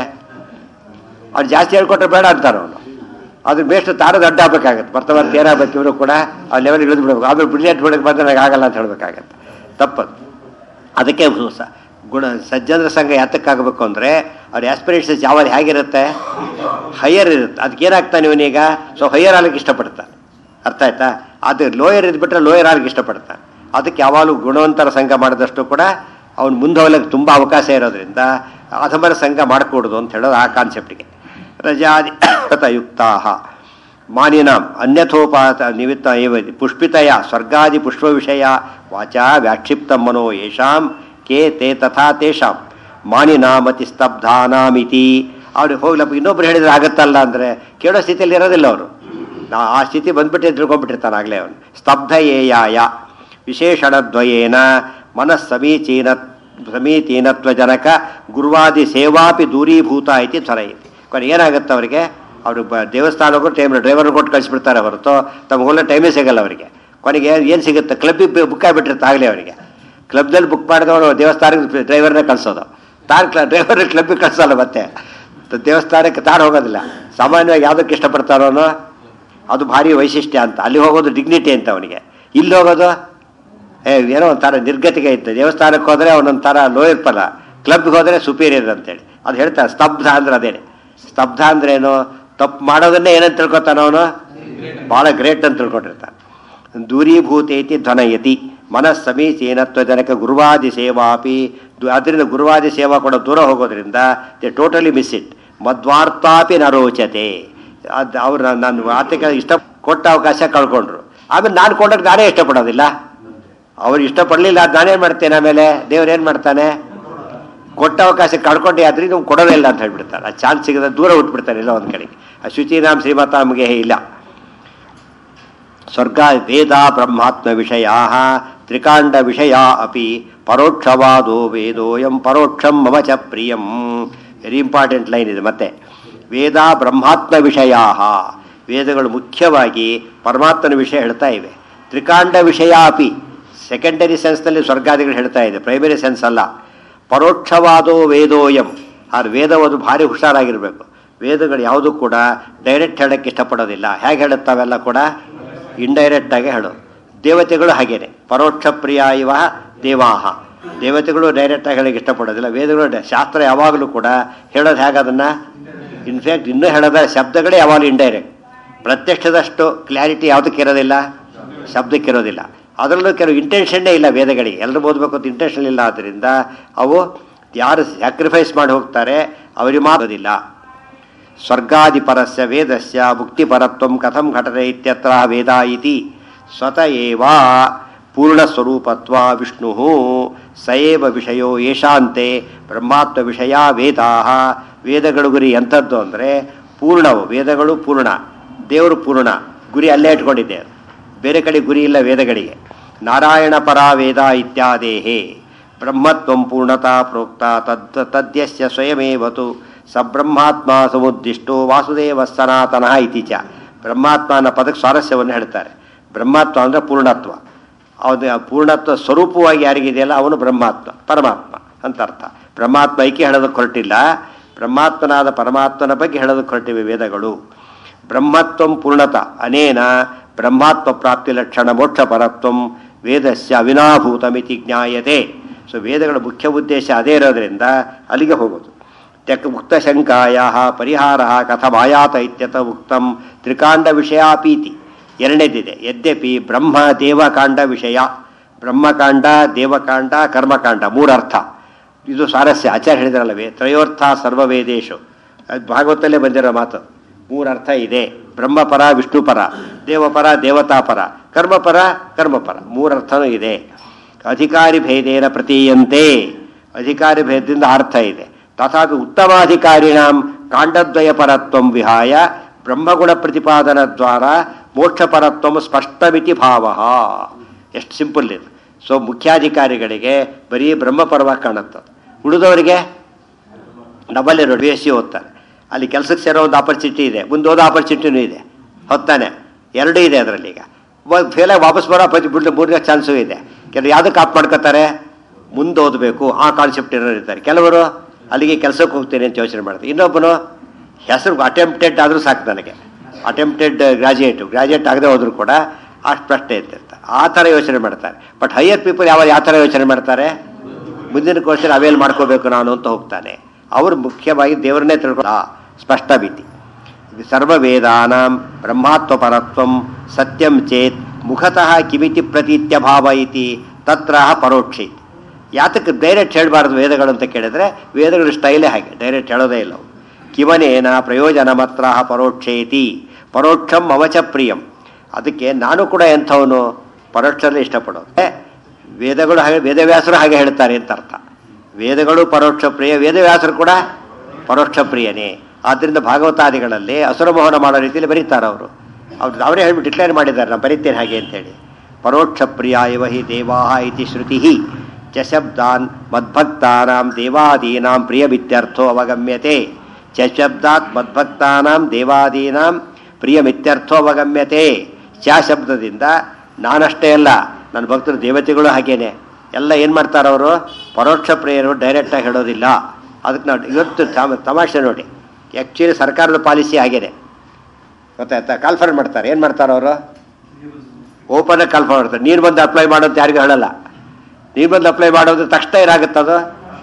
ಅವ್ರು ಜಾಸ್ತಿ ಹೇಳ್ಕೊಟ್ರೆ ಬೇಡ ಅಂತಾರೆ ಅವನು ಅದ್ರ ಬೇಸ್ಟ್ ತಾರದು ಅಡ್ಡ ಆಗ್ಬೇಕಾಗತ್ತೆ ಬರ್ತಾ ಬರ್ತಾ ಏನಾಗಬೇಕು ಇವರು ಕೂಡ ಆ ಲೆವೆಲ್ ಇಳಿದು ಬಿಡಬೇಕು ಆಮೇಲೆ ಬ್ರಿಲಿಯಂಟ್ ಬಿಡಕ್ಕೆ ಬಂದ್ರೆ ನನಗೆ ಆಗಲ್ಲ ಅಂತ ಹೇಳ್ಬೇಕಾಗತ್ತೆ ತಪ್ಪದು ಅದಕ್ಕೆ ಸ ಗುಣ ಸಜ್ಜನರ ಸಂಘ ಯಾತಕ್ಕಾಗಬೇಕು ಅಂದರೆ ಅವ್ರ ಆಸ್ಪಿರೇಷನ್ಸ್ ಯಾವಾಗ ಹೇಗಿರುತ್ತೆ ಹೈಯರ್ ಇರುತ್ತೆ ಅದಕ್ಕೆ ಏನಾಗ್ತಾನೆ ಇವನೀಗ ಸೊ ಹೈಯರ್ ಆಗಲಿಕ್ಕೆ ಇಷ್ಟಪಡ್ತಾನೆ ಅರ್ಥ ಆಯ್ತಾ ಅದು ಲೋಯರ್ ಇದ್ಬಿಟ್ರೆ ಲೋಯರ್ ಆಗಲಿಕ್ಕೆ ಇಷ್ಟಪಡ್ತಾನೆ ಅದಕ್ಕೆ ಯಾವಾಗಲೂ ಗುಣವಂತರ ಸಂಘ ಮಾಡಿದಷ್ಟು ಕೂಡ ಅವ್ನು ಮುಂದೆ ಹೋಗ್ಲಿಕ್ಕೆ ತುಂಬ ಅವಕಾಶ ಇರೋದ್ರಿಂದ ಅಧಮರ ಸಂಘ ಮಾಡಕೂಡದು ಅಂತ ಹೇಳೋದು ಆ ಕಾನ್ಸೆಪ್ಟಿಗೆ ರಜಾದಿ ಯುಕ್ತಾ ಮಾನಿನಾಂ ಅನ್ಯಥೋಪಾತ ನಿಮಿತ್ತ ಏವ ಪುಷ್ಪಿತಯ ಸ್ವರ್ಗಾದಿ ಪುಷ್ಪ ವಿಷಯ ವಾಚಾ ವ್ಯಾಕ್ಷಿಪ್ತ ಮನೋ ಯೇಷಾಂ ಕೇ ತೇ ತಥಾ ತೇಷಾಂ ಮಾನಿನಾಮತಿ ಸ್ತಬ್ಧಾನಾಮಿತಿ ಅವ್ರಿಗೆ ಹೋಗ್ಲಪ್ಪ ಇನ್ನೊಬ್ರು ಹೇಳಿದ್ರೆ ಆಗತ್ತಲ್ಲ ಅಂದರೆ ಕೇಳೋ ಸ್ಥಿತಿಯಲ್ಲಿ ಇರೋದಿಲ್ಲ ಅವರು ನಾ ಆ ಸ್ಥಿತಿ ಬಂದ್ಬಿಟ್ಟೆ ತಿಳ್ಕೊಂಡ್ಬಿಟ್ಟಿರ್ತಾನೆ ಆಗಲೇ ಅವನು ಸ್ತಬ್ಧ ಏಯಾಯ ವಿಶೇಷಣದ್ವಯೇನ ಮನಸ್ಸಮೀಚೀನ ಸಮೀಚೀನತ್ವಜನಕ ಗುರುವಾದಿ ಸೇವಾಪಿ ದೂರೀಭೂತ ಐತಿ ತ್ವರ ಐತಿ ಕೊನೆ ಏನಾಗುತ್ತೆ ಅವರಿಗೆ ಅವರು ಬ ದೇವಸ್ಥಾನಕ್ಕೂ ಟೈಮ್ ಡ್ರೈವರ್ ಕೊಟ್ಟು ಕಳಿಸ್ಬಿಡ್ತಾರೆ ಹೊರತು ತಮಗೆ ಒಳ್ಳೆ ಟೈಮೇ ಸಿಗಲ್ಲ ಅವರಿಗೆ ಕೊನೆಗೆ ಏನು ಸಿಗುತ್ತೆ ಕ್ಲಬ್ಬಿಗೆ ಬುಕ್ ಆಗಿಬಿಟ್ಟಿರುತ್ತೆ ಆಗಲೇ ಅವರಿಗೆ ಕ್ಲಬ್ದಲ್ಲಿ ಬುಕ್ ಮಾಡಿದವನು ದೇವಸ್ಥಾನಕ್ಕೆ ಡ್ರೈವರ್ನೇ ಕಳಿಸೋದು ತಾನು ಕ್ಲ ಡ್ರೈವರ್ ಕ್ಲಬ್ಬಿಗೆ ಕಳಿಸೋಲ್ಲ ಮತ್ತೆ ತ- ದೇವಸ್ಥಾನಕ್ಕೆ ತಾನು ಹೋಗೋದಿಲ್ಲ ಸಾಮಾನ್ಯವಾಗಿ ಯಾವುದಕ್ಕೆ ಇಷ್ಟಪಡ್ತಾರೋ ಅವನು ಅದು ಭಾರಿ ವೈಶಿಷ್ಟ್ಯ ಅಂತ ಅಲ್ಲಿ ಹೋಗೋದು ಡಿಗ್ನಿಟಿ ಅಂತ ಅವನಿಗೆ ಇಲ್ಲಿ ಹೋಗೋದು ಏ ಏನೋ ಒಂಥರ ನಿರ್ಗತಿಗೆ ಇತ್ತು ದೇವಸ್ಥಾನಕ್ಕೆ ಹೋದರೆ ಅವನೊಂಥರ ಲೋಯರ್ ಫಲ ಕ್ಲಬ್ಗೆ ಹೋದರೆ ಸುಪೀರಿಯರ್ ಅಂತೇಳಿ ಅದು ಹೇಳ್ತಾರೆ ಸ್ತಬ್ಧ ಅಂದ್ರೆ ಅದೇನೆ ಸ್ತಬ್ಧ ಅಂದ್ರೇನು ತಪ್ಪು ಮಾಡೋದನ್ನೇ ಏನಂತ ತಿಳ್ಕೊತಾನ ಅವನು ಭಾಳ ಗ್ರೇಟ್ ಅಂತ ತಿಳ್ಕೊಂಡಿರ್ತಾನೆ ದೂರೀಭೂತೇತಿ ಧ್ವನಯತಿ ಮನಸ್ಸಮೀಚೀನತ್ವ ಜನಕ ಗುರುವಾದಿ ಸೇವಾಪಿ ದು- ಅದರಿಂದ ಗುರುವಾದಿ ಸೇವಾ ಕೂಡ ದೂರ ಹೋಗೋದ್ರಿಂದ ದೆ ಟೋಟಲಿ ಮಿಸ್ ಇಟ್ ಮಧ್ವಾರ್ತಾಪಿ ನರೋಚತೆ ಅದು ಅವ್ರು ನಾನು ಆತಕ್ಕೆ ಇಷ್ಟ ಕೊಟ್ಟ ಅವಕಾಶ ಕಳ್ಕೊಂಡ್ರು ಆಮೇಲೆ ನಾನು ಕೊಂಡಾಗ ನಾನೇ ಇಷ್ಟಪಡೋದಿಲ್ಲ ಅವ್ರು ಇಷ್ಟಪಡಲಿಲ್ಲ ಅದು ನಾನೇನು ಮಾಡ್ತೇನೆ ಆಮೇಲೆ ದೇವ್ರು ಏನು ಮಾಡ್ತಾನೆ ಕೊಟ್ಟ ಅವಕಾಶ ಕಳ್ಕೊಂಡೆ ಆದ್ರೆ ನೀವು ಕೊಡೋದೇ ಇಲ್ಲ ಅಂತ ಹೇಳ್ಬಿಡ್ತಾರೆ ಆ ಚಾನ್ಸ್ ಸಿಗದ ದೂರ ಉಟ್ಬಿಡ್ತಾರೆ ಇಲ್ಲ ಒಂದು ಕಡೆಗೆ ಆ ಶುಚಿನಾಮ್ ಶ್ರೀಮತಾಮ್ಗೆ ಇಲ್ಲ ಸ್ವರ್ಗ ವೇದ ಬ್ರಹ್ಮಾತ್ಮ ವಿಷಯ ತ್ರಿಕಾಂಡ ವಿಷಯ ಅಪಿ ಪರೋಕ್ಷವಾದೋ ವೇದೋಯಂ ಪರೋಕ್ಷಂ ಮಮ ಚ ಪ್ರಿಯಂ ವೆರಿ ಇಂಪಾರ್ಟೆಂಟ್ ಲೈನ್ ಇದೆ ಮತ್ತೆ ವೇದ ಬ್ರಹ್ಮಾತ್ಮ ವಿಷಯ ವೇದಗಳು ಮುಖ್ಯವಾಗಿ ಪರಮಾತ್ಮನ ವಿಷಯ ಹೇಳ್ತಾ ಇವೆ ತ್ರಿಕಾಂಡ ವಿಷಯ ಅಪಿ ಸೆಕೆಂಡರಿ ಸೆನ್ಸ್ನಲ್ಲಿ ಸ್ವರ್ಗಾದಿಗಳು ಹೇಳ್ತಾ ಇದೆ ಪ್ರೈಮರಿ ಸೆನ್ಸ್ ಅಲ್ಲ ಪರೋಕ್ಷವಾದೋ ವೇದೋಯಂ ಆ ವೇದ ಅದು ಭಾರಿ ಹುಷಾರಾಗಿರಬೇಕು ವೇದಗಳು ಯಾವುದೂ ಕೂಡ ಡೈರೆಕ್ಟ್ ಹೇಳಕ್ಕೆ ಇಷ್ಟಪಡೋದಿಲ್ಲ ಹೇಗೆ ಹೇಳುತ್ತಾವೆಲ್ಲ ಕೂಡ ಇಂಡೈರೆಕ್ಟ್ ಆಗಿ ಹೇಳೋದು ದೇವತೆಗಳು ಹಾಗೇನೆ ಪರೋಕ್ಷ ಪ್ರಿಯ ಇವ ದೇವಾಹ ದೇವತೆಗಳು ಡೈರೆಕ್ಟ್ ಆಗಿ ಹೇಳಕ್ಕೆ ಇಷ್ಟಪಡೋದಿಲ್ಲ ವೇದಗಳು ಡ- ಶಾಸ್ತ್ರ ಯಾವಾಗಲೂ ಕೂಡ ಹೇಳೋದು ಹೇಗೆ ಅದನ್ನು ಇನ್ಫ್ಯಾಕ್ಟ್ ಇನ್ನೂ ಹೇಳೋದ ಶಬ್ದಗಳೇ ಯಾವಾಗಲೂ ಇಂಡೈರೆಕ್ಟ್ ಪ್ರತ್ಯಕ್ಷದಷ್ಟು ಕ್ಲಾರಿಟಿ ಯಾವುದಕ್ಕೆ ಇರೋದಿಲ್ಲ ಶಬ್ದಕ್ಕೆ ಇರೋದಿಲ್ಲ ಅದರಲ್ಲೂ ಕೆಲವು ಇಂಟೆನ್ಷನ್ನೇ ಇಲ್ಲ ವೇದಗಳಿಗೆ ಎಲ್ಲರೂ ಓದಬೇಕು ಅಂತ ಇಂಟೆನ್ಷನ್ ಇಲ್ಲ ಆದ್ದರಿಂದ ಅವು ಯಾರು ಸ್ಯಾಕ್ರಿಫೈಸ್ ಮಾಡಿ ಹೋಗ್ತಾರೆ ಅವರಿಗೆ ಮಾಡೋದಿಲ್ಲ ಸ್ವರ್ಗಾದಿಪರಸ್ಯ ವೇದಸ್ಯ ಮುಕ್ತಿಪರತ್ವಂ ಕಥಂ ಘಟನೆ ಇತ್ಯತ್ರ ವೇದ ಇತಿ ಸ್ವತ ಏವ ಪೂರ್ಣಸ್ವರೂಪತ್ವ ವಿಷ್ಣು ಸಯೇವ ವಿಷಯೋ ಯಶಾಂತೆ ಬ್ರಹ್ಮಾತ್ಮ ವಿಷಯ ವೇದಾ ವೇದಗಳು ಗುರಿ ಎಂಥದ್ದು ಅಂದರೆ ಪೂರ್ಣವು ವೇದಗಳು ಪೂರ್ಣ ದೇವರು ಪೂರ್ಣ ಗುರಿ ಅಲ್ಲೇ ಇಟ್ಕೊಂಡಿದ್ದೆ ಅದು. ಬೇರೆ ಕಡೆ ಗುರಿ ಇಲ್ಲ ವೇದಗಳಿಗೆ ನಾರಾಯಣ ಪರ ವೇದ ಇತ್ಯಾದೇಹೇ ಬ್ರಹ್ಮತ್ವಂ ಪೂರ್ಣತಾ ಪ್ರೋಕ್ತ ತದ್ ತದ್ಯಸ್ಯ ಸ್ವಯಮೇವತು ಸ ಬ್ರಹ್ಮಾತ್ಮ ಸಮುದ್ದಿಷ್ಟೋ ವಾಸುದೇವ ಸನಾತನ ಇತಿ ಚ ಬ್ರಹ್ಮಾತ್ಮ ಅನ್ನೋ ಪದಕ್ಕೆ ಸ್ವಾರಸ್ಯವನ್ನು ಹೇಳ್ತಾರೆ ಬ್ರಹ್ಮತ್ವ ಅಂದರೆ ಪೂರ್ಣತ್ವ ಅವನ ಪೂರ್ಣತ್ವ ಸ್ವರೂಪವಾಗಿ ಯಾರಿಗಿದೆಯಲ್ಲ ಅವನು ಬ್ರಹ್ಮಾತ್ಮ ಪರಮಾತ್ಮ ಅಂತ ಅರ್ಥ ಬ್ರಹ್ಮಾತ್ಮ ಐಕ್ಯ ಹೇಳೋದಕ್ಕೆ ಹೊರಟಿಲ್ಲ ಬ್ರಹ್ಮಾತ್ಮನಾದ ಪರಮಾತ್ಮನ ಬಗ್ಗೆ ಹೇಳೋದಕ್ಕೆ ಹೊರಟಿವೆ ವೇದಗಳು ಬ್ರಹ್ಮತ್ವಂ ಪೂರ್ಣತ ಅನೇನ ಬ್ರಹ್ಮಾತ್ಮ ಪ್ರಾಪ್ತಿ ಲಕ್ಷಣ ಮೋಕ್ಷ ಪರತ್ವಂ ವೇದಸ್ಯ ಅವಿನಾಭೂತಮಿತಿ ಜ್ಞಾಯತೆ ಸೊ ವೇದಗಳ ಮುಖ್ಯ ಉದ್ದೇಶ ಅದೇ ಇರೋದ್ರಿಂದ ಅಲ್ಲಿಗೆ ಹೋಗೋದು ತೆಕ್ ಉಕ್ತ ಶಂಕಾಯ ಪರಿಹಾರ ಕಥಮಾಯಾತ ಇತ್ಯತ ಉಕ್ತಂ ತ್ರಿಕಾಂಡ ವಿಷಯಾಪೀತಿ ಎರಡನೇದಿದೆ ಯದ್ಯಪಿ ಬ್ರಹ್ಮ ದೇವಕಾಂಡ ವಿಷಯ ಬ್ರಹ್ಮಕಾಂಡ ದೇವಕಾಂಡ ಕರ್ಮಕಾಂಡ ಮೂರರ್ಥ ಇದು ಸ್ವಾರಸ್ಯ ಆಚಾರ್ಯ ಹೇಳಿದ್ರಲ್ಲವೇ ತ್ರಯೋರ್ಥ ಸರ್ವವೇದೇಶು ಅದು ಭಾಗವತಲ್ಲೇ ಬಂದಿರೋ ಮಾತು ಮೂರರ್ಥ ಇದೆ ಬ್ರಹ್ಮಪರ ವಿಷ್ಣುಪರ ದೇವಪರ ದೇವತಾಪರ ಕರ್ಮಪರ ಕರ್ಮಪರ ಮೂರರ್ಥನೂ ಇದೆ ಅಧಿಕಾರಿ ಭೇದೇನ ಪ್ರತೀಯಂತೆ ಅಧಿಕಾರಿ ಭೇದದಿಂದ ಅರ್ಥ ಇದೆ ತಥಾಪಿ ಉತ್ತಮಾಧಿಕಾರಿಣಾಂ ಕಾಂಡದ್ವಯ ಪರತ್ವಂ ವಿಹಾಯ ಬ್ರಹ್ಮಗುಣ ಪ್ರತಿಪಾದನ ದ್ವಾರ ಮೋಕ್ಷ ಪರತ್ವಂ ಸ್ಪಷ್ಟಮಿತಿ ಭಾವ ಎಷ್ಟು ಸಿಂಪಲ್ ಇದು ಸೊ ಮುಖ್ಯಾಧಿಕಾರಿಗಳಿಗೆ ಬರೀ ಬ್ರಹ್ಮಪರವಾಗಿ ಕಾಣುತ್ತೆ ಉಳಿದವರಿಗೆ ಡಬಲ್ ಎರಡು ಬಿ ಎಸ್ ಸಿ ಓದ್ತಾರೆ ಅಲ್ಲಿ ಕೆಲಸಕ್ಕೆ ಸೇರೋ ಒಂದು ಆಪರ್ಚುನಿಟಿ ಇದೆ ಮುಂದೆ ಓದೋ ಆಪರ್ಚುನಿಟಿನೂ ಇದೆ ಹೊತ್ತಾನೆ ಎರಡೂ ಇದೆ ಅದರಲ್ಲಿ ಈಗ ಫೇಲಾಗಿ ವಾಪಸ್ ಬರೋ ಪತಿ ಬಿಟ್ಟು ಮೂರನೇ ಚಾನ್ಸು ಇದೆ ಕೆಲವರು ಯಾವುದಕ್ಕೆ ಆಪ್ ಮಾಡ್ಕೋತಾರೆ ಮುಂದೆ ಓದಬೇಕು ಆ ಕಾನ್ಸೆಪ್ಟ್ ಇರೋರು ಇರ್ತಾರೆ ಕೆಲವರು ಅಲ್ಲಿಗೆ ಕೆಲಸಕ್ಕೆ ಹೋಗ್ತೇನೆ ಅಂತ ಯೋಚನೆ ಮಾಡ್ತಾರೆ ಇನ್ನೊಬ್ಬನು ಹೆಸರು ಅಟೆಂಪ್ಟೆಡ್ ಆದರೂ ಸಾಕು ನನಗೆ ಅಟೆಂಪ್ಟೆಡ್ ಗ್ರಾಜುಯೇಟು ಗ್ರಾಜುಯೇಟ್ ಆಗದೆ ಹೋದ್ರು ಕೂಡ ಅಷ್ಟು ಪ್ರಶ್ನೆ ಇರ್ತಿರ್ತಾರೆ ಆ ಥರ ಯೋಚನೆ ಮಾಡ್ತಾರೆ ಬಟ್ ಹೈಯರ್ ಪೀಪಲ್ ಯಾವ ಯಾವ ಥರ ಯೋಚನೆ ಮಾಡ್ತಾರೆ ಮುಂದಿನ ಕೋರ್ಸಲ್ಲಿ ಅವೇಲ್ ಮಾಡ್ಕೋಬೇಕು ನಾನು ಅಂತ ಹೋಗ್ತಾನೆ ಅವರು ಮುಖ್ಯವಾಗಿ ದೇವರನ್ನೇ ತಿಳ್ಕೊಳ್ಳ ಸ್ಪಷ್ಟ ಭೀತಿ ಸರ್ವವೇದಾನಾಂ ಬ್ರಹ್ಮಾತ್ವಪರತ್ವಂ ಸತ್ಯಂ ಚೇತ್ ಮುಖತಃ ಕಿಮಿತಿ ಪ್ರತೀತ್ಯ ಭಾವ ಇತಿ ತತ್ರ ಪರೋಕ್ಷ ಇತಿ ಯಾತಕ್ಕೆ ಡೈರೆಕ್ಟ್ ಹೇಳಬಾರ್ದು ವೇದಗಳು ಅಂತ ಕೇಳಿದ್ರೆ ವೇದಗಳ ಸ್ಟೈಲೇ ಹಾಗೆ ಡೈರೆಕ್ಟ್ ಹೇಳೋದೇ ಇಲ್ಲ ಅವು ಕಿಮನೇನ ಪ್ರಯೋಜನ ಮಾತ್ರ ಪರೋಕ್ಷೇತಿ ಪರೋಕ್ಷಂ ಅವಚ ಪ್ರಿಯಂ ಅದಕ್ಕೆ ನಾನು ಕೂಡ ಎಂಥವನು ಪರೋಕ್ಷದಲ್ಲಿ ಇಷ್ಟಪಡೋದು ಏ, ವೇದಗಳು ಹಾಗೆ ವೇದವ್ಯಾಸರು ಹಾಗೆ ಹೇಳ್ತಾರೆ ಅಂತ ಅರ್ಥ ವೇದಗಳು ಪರೋಕ್ಷ ಪ್ರಿಯ ವೇದವ್ಯಾಸರು ಕೂಡ ಪರೋಕ್ಷ ಪ್ರಿಯನೇ ಆದ್ದರಿಂದ ಭಾಗವತಾದಿಗಳಲ್ಲಿ ಅಸುರಮೋಹನ ಮಾಡೋ ರೀತಿಯಲ್ಲಿ ಬರೀತಾರೆ ಅವರು ಅವ್ರು ಅವರೇ ಹೇಳ್ಬಿಟ್ಟು ಡಿಕ್ಲೇರ್ ಮಾಡಿದ್ದಾರೆ ನಾನು ಬರೀತೇನೆ ಹಾಗೆ ಅಂತೇಳಿ ಪರೋಕ್ಷ ಪ್ರಿಯ ಇವ ಹಿ ದೇವಾ ಇತಿ ಶ್ರುತಿ ಚ ಶಬ್ದಾನ್ ಮದ್ಭಕ್ತಾನಾಂ ದೇವಾದೀನಾಂ ಪ್ರಿಯಮಿತ್ಯರ್ಥೋ ಅವಗಮ್ಯತೆ ಚ ಶಬ್ದಾತ್ ಮದ್ಭಕ್ತಾನಾಂ ದೇವಾದೀನಾಂ ಪ್ರಿಯಮಿತ್ಯರ್ಥೋ ಅವಗಮ್ಯತೆ ಚ ಶಬ್ದದಿಂದ ನಾನಷ್ಟೇ ಅಲ್ಲ ನನ್ನ ಭಕ್ತರು ದೇವತೆಗಳು ಹಾಗೇನೆ ಎಲ್ಲ ಏನು ಮಾಡ್ತಾರೆ ಅವರು ಪರೋಕ್ಷ ಪ್ರಿಯರು ಡೈರೆಕ್ಟಾಗಿ ಹೇಳೋದಿಲ್ಲ ಅದಕ್ಕೆ ನಾವು ಇವತ್ತು ತಮ- ತಮಾಷೆ ನೋಡಿ ಆ್ಯಕ್ಚುಲಿ ಸರ್ಕಾರದ ಪಾಲಿಸಿ ಆಗೇನೆ ಗೊತ್ತಾಯ್ತಾ ಕಾಲ್ಫರ್ ಮಾಡ್ತಾರೆ ಏನು ಮಾಡ್ತಾರೆ ಅವರು ಓಪನ್ ಕಾಲ್ಫರ್ ಮಾಡ್ತಾರೆ ನೀರು ಬಂದು ಅಪ್ಲೈ ಮಾಡೋದು ಯಾರಿಗೂ ಹೇಳಲ್ಲ ನೀರು ಬಂದು ಅಪ್ಲೈ ಮಾಡೋದು ತಕ್ಷಣ ಏನಾಗುತ್ತದು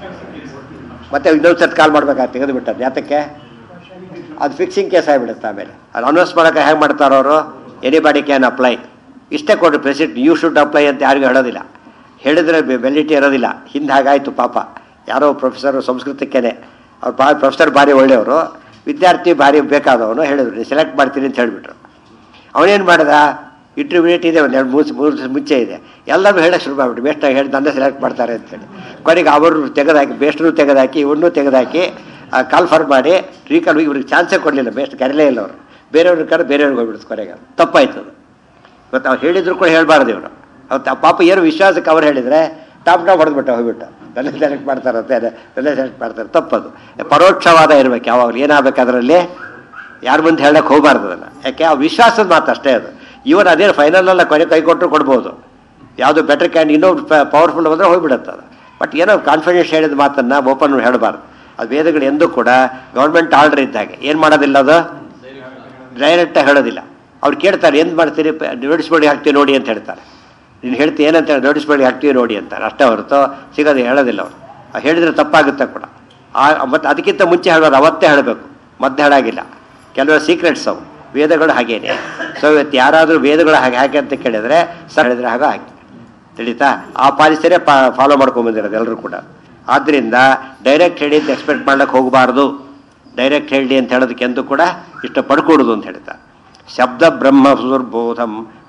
ಮತ್ತೆ ಇನ್ನೊಂದು ಸರ್ತಿ ಕಾಲ್ ಮಾಡ್ಬೇಕಾಗ್ತದೆ ತೆಗೆದು ಬಿಟ್ಟದ್ದು ಯಾತಕ್ಕೆ ಅದು ಫಿಕ್ಸಿಂಗ್ ಕೇಸ್ ಆಗಿಬಿಡುತ್ತೆ ಆಮೇಲೆ ಅದು ಅನೌನ್ಸ್ ಮಾಡೋಕೆ ಹೇಗೆ ಮಾಡ್ತಾರೆ ಅವರು ಎನಿಬಾಡಿ ಕ್ಯಾನ್ ಅಪ್ಲೈ ಇಷ್ಟೇ ಕೊಡ್ರಿ ಪ್ರೆಸಿಡೆಂಟ್ ಯು ಶುಡ್ ಅಪ್ಲೈ ಅಂತ ಯಾರಿಗೂ ಹೇಳೋದಿಲ್ಲ ಹೇಳಿದ್ರೆ ವೆಲಿಟಿ ಇರೋದಿಲ್ಲ ಹಿಂದೆ ಹಾಗಾಯಿತು ಪಾಪ ಯಾರೋ ಪ್ರೊಫೆಸರು ಸಂಸ್ಕೃತಕ್ಕೇನೆ ಅವ್ರು ಬಾ ಪ್ರೊಫೆಸರ್ ಭಾರಿ ಒಳ್ಳೆಯವರು ವಿದ್ಯಾರ್ಥಿ ಭಾರಿ ಬೇಕಾದವನು ಹೇಳಿದ್ರು ನೀವು ಸೆಲೆಕ್ಟ್ ಮಾಡ್ತೀನಿ ಅಂತ ಹೇಳಿಬಿಟ್ರು ಅವನೇನು ಮಾಡ್ದ ಇಂಟರ್ಮೀಡಿಯೇಟ್ ಇದೆ ಒಂದು ಎರಡು ಮೂರು ಮೂರು ದಿವಸ ಮುಂಚೆ ಇದೆ ಎಲ್ಲರೂ ಹೇಳಕ್ಕೆ ಶುರು ಮಾಡಿಬಿಟ್ಟು ಬೇಸ್ಟಾಗಿ ಹೇಳಿ ನನ್ನ ಸೆಲೆಕ್ಟ್ ಮಾಡ್ತಾರೆ ಅಂತೇಳಿ ಕೊನೆಗೆ ಅವರು ತೆಗೆದಾಕಿ ಬೇಸ್ಟ್ರು ತೆಗೆದಾಕಿ ಇವನ್ನೂ ತೆಗೆದಾಕಿ ಕಾಲ್ಫರ್ ಮಾಡಿ ರೀಕಾಲ್ ಇವ್ರಿಗೆ ಚಾನ್ಸೇ ಕೊಡಲಿಲ್ಲ ಬೇಸ್ಟ್ ಕರೀಲೇ ಇಲ್ಲ ಅವರು ಬೇರೆಯವ್ರ ಕರೆ ಬೇರೆಯವ್ರಿಗೆ ಹೋಗ್ಬಿಡ್ತು ಕೊನೆಗೆ ಅದು. ತಪ್ಪಾಯ್ತು ಅದು ಗೊತ್ತಾ ಅವ್ರು ಹೇಳಿದ್ರು ಕೂಡ ಹೇಳಬಾರ್ದು ಇವರು ಅವ್ರು ತ- ಪಾಪ ಏನು ವಿಶ್ವಾಸಕ್ಕೆ ಅವ್ರು ಹೇಳಿದರೆ ಟಾಪ್ ಟಾಪ್ ಹೊಡೆದ್ಬಿಟ್ಟು ಹೋಗ್ಬಿಟ್ಟು ನನ್ನ ಸೆಲೆಕ್ಟ್ ಮಾಡ್ತಾರಂತೆ ನನ್ನ ಸೆಲೆಕ್ಟ್ ಮಾಡ್ತಾರೆ ತಪ್ಪದು ಪರೋಕ್ಷವಾದ ಇರ್ಬೇಕು ಯಾವಾಗಲೂ ಏನಾಗಬೇಕು ಅದರಲ್ಲಿ ಯಾರ ಮುಂದೆ ಹೇಳಕ್ಕೆ ಹೋಗಬಾರ್ದು ಅದನ್ನು ಯಾಕೆ ಆ ವಿಶ್ವಾಸದ ಮಾತು ಅಷ್ಟೇ ಅದು ಇವನು ಅದೇ ಫೈನಲ್ ಅಲ್ಲ ಕೊನೆ ಕೈ ಕೊಟ್ಟರು ಕೊಡ್ಬೋದು ಯಾವುದು ಬೆಟರ್ ಕ್ಯಾಂಡ್ ಇನ್ನೂ ಪವರ್ಫುಲ್ ಬಂದರೆ ಹೋಗ್ಬಿಡುತ್ತೆ ಅದು ಬಟ್ ಏನೋ ಕಾನ್ಫಿಡೆನ್ಸ್ ಹೇಳಿದ ಮಾತನ್ನು ಓಪನ್ ಹೇಳಬಾರ್ದು ಅದು ವೇದಗಳು ಎಂದೂ ಕೂಡ ಗೌರ್ಮೆಂಟ್ ಆರ್ಡರ್ ಇದ್ದಾಗೆ ಏನು ಮಾಡೋದಿಲ್ಲ ಅದು ಡೈರೆಕ್ಟಾಗಿ ಹೇಳೋದಿಲ್ಲ ಅವ್ರು ಕೇಳ್ತಾರೆ ಏನು ಮಾಡ್ತೀರಿ ನೋಟಿಸ್ ಬೋರ್ಡಿಗೆ ಹಾಕ್ತೀವಿ ನೋಡಿ ಅಂತ ಹೇಳ್ತಾರೆ ನೀನು ಹೇಳ್ತಿ ಏನಂತ ಹೇಳಿ ನೋಟಿಸ್ ಬೋರ್ಡಿಗೆ ಹಾಕ್ತೀವಿ ನೋಡಿ ಅಂತಾರೆ ಅಷ್ಟೇ ಹೊರತು ಸಿಗೋದು ಹೇಳೋದಿಲ್ಲ ಅವರು ಆ ಹೇಳಿದ್ರೆ ತಪ್ಪಾಗುತ್ತೆ ಕೂಡ ಆ ಮತ್ತು ಅದಕ್ಕಿಂತ ಮುಂಚೆ ಹೇಳೋದು ಅವತ್ತೇ ಹೇಳಬೇಕು ಮದ್ದು ಹೇಳಾಗಿಲ್ಲ ಕೆಲವು ಸೀಕ್ರೆಟ್ಸ್ ಅವು ವೇದಗಳು ಹಾಗೇನೆ ಸೊ ಇವತ್ತು ಯಾರಾದರೂ ವೇದಗಳು ಹಾಗೆ ಹಾಗೆ ಅಂತ ಕೇಳಿದ್ರೆ ಸರ್ ಹೇಳಿದ್ರೆ ಹಾಗೆ ಹಾಕಿ ತಿಳಿತಾ ಆ ಪಾಲಿಸರೇ ಪಾ ಫಾಲೋ ಮಾಡ್ಕೊಂಬಂದಿರೋದು ಎಲ್ಲರೂ ಕೂಡ ಆದ್ದರಿಂದ ಡೈರೆಕ್ಟ್ ಹೇಳಿ ಅಂತ ಎಕ್ಸ್ಪೆಕ್ಟ್ ಮಾಡ್ಲಿಕ್ಕೆ ಹೋಗಬಾರ್ದು ಡೈರೆಕ್ಟ್ ಹೇಳಿ ಅಂತ ಹೇಳೋದಕ್ಕೆ ಎಂದೂ ಕೂಡ ಇಷ್ಟ ಪಡ್ಕೊಡುದು ಅಂತ ಹೇಳ್ತಾ ಶಬ್ದ ಬ್ರಹ್ಮ ಸುರ್ಬೋಧಂ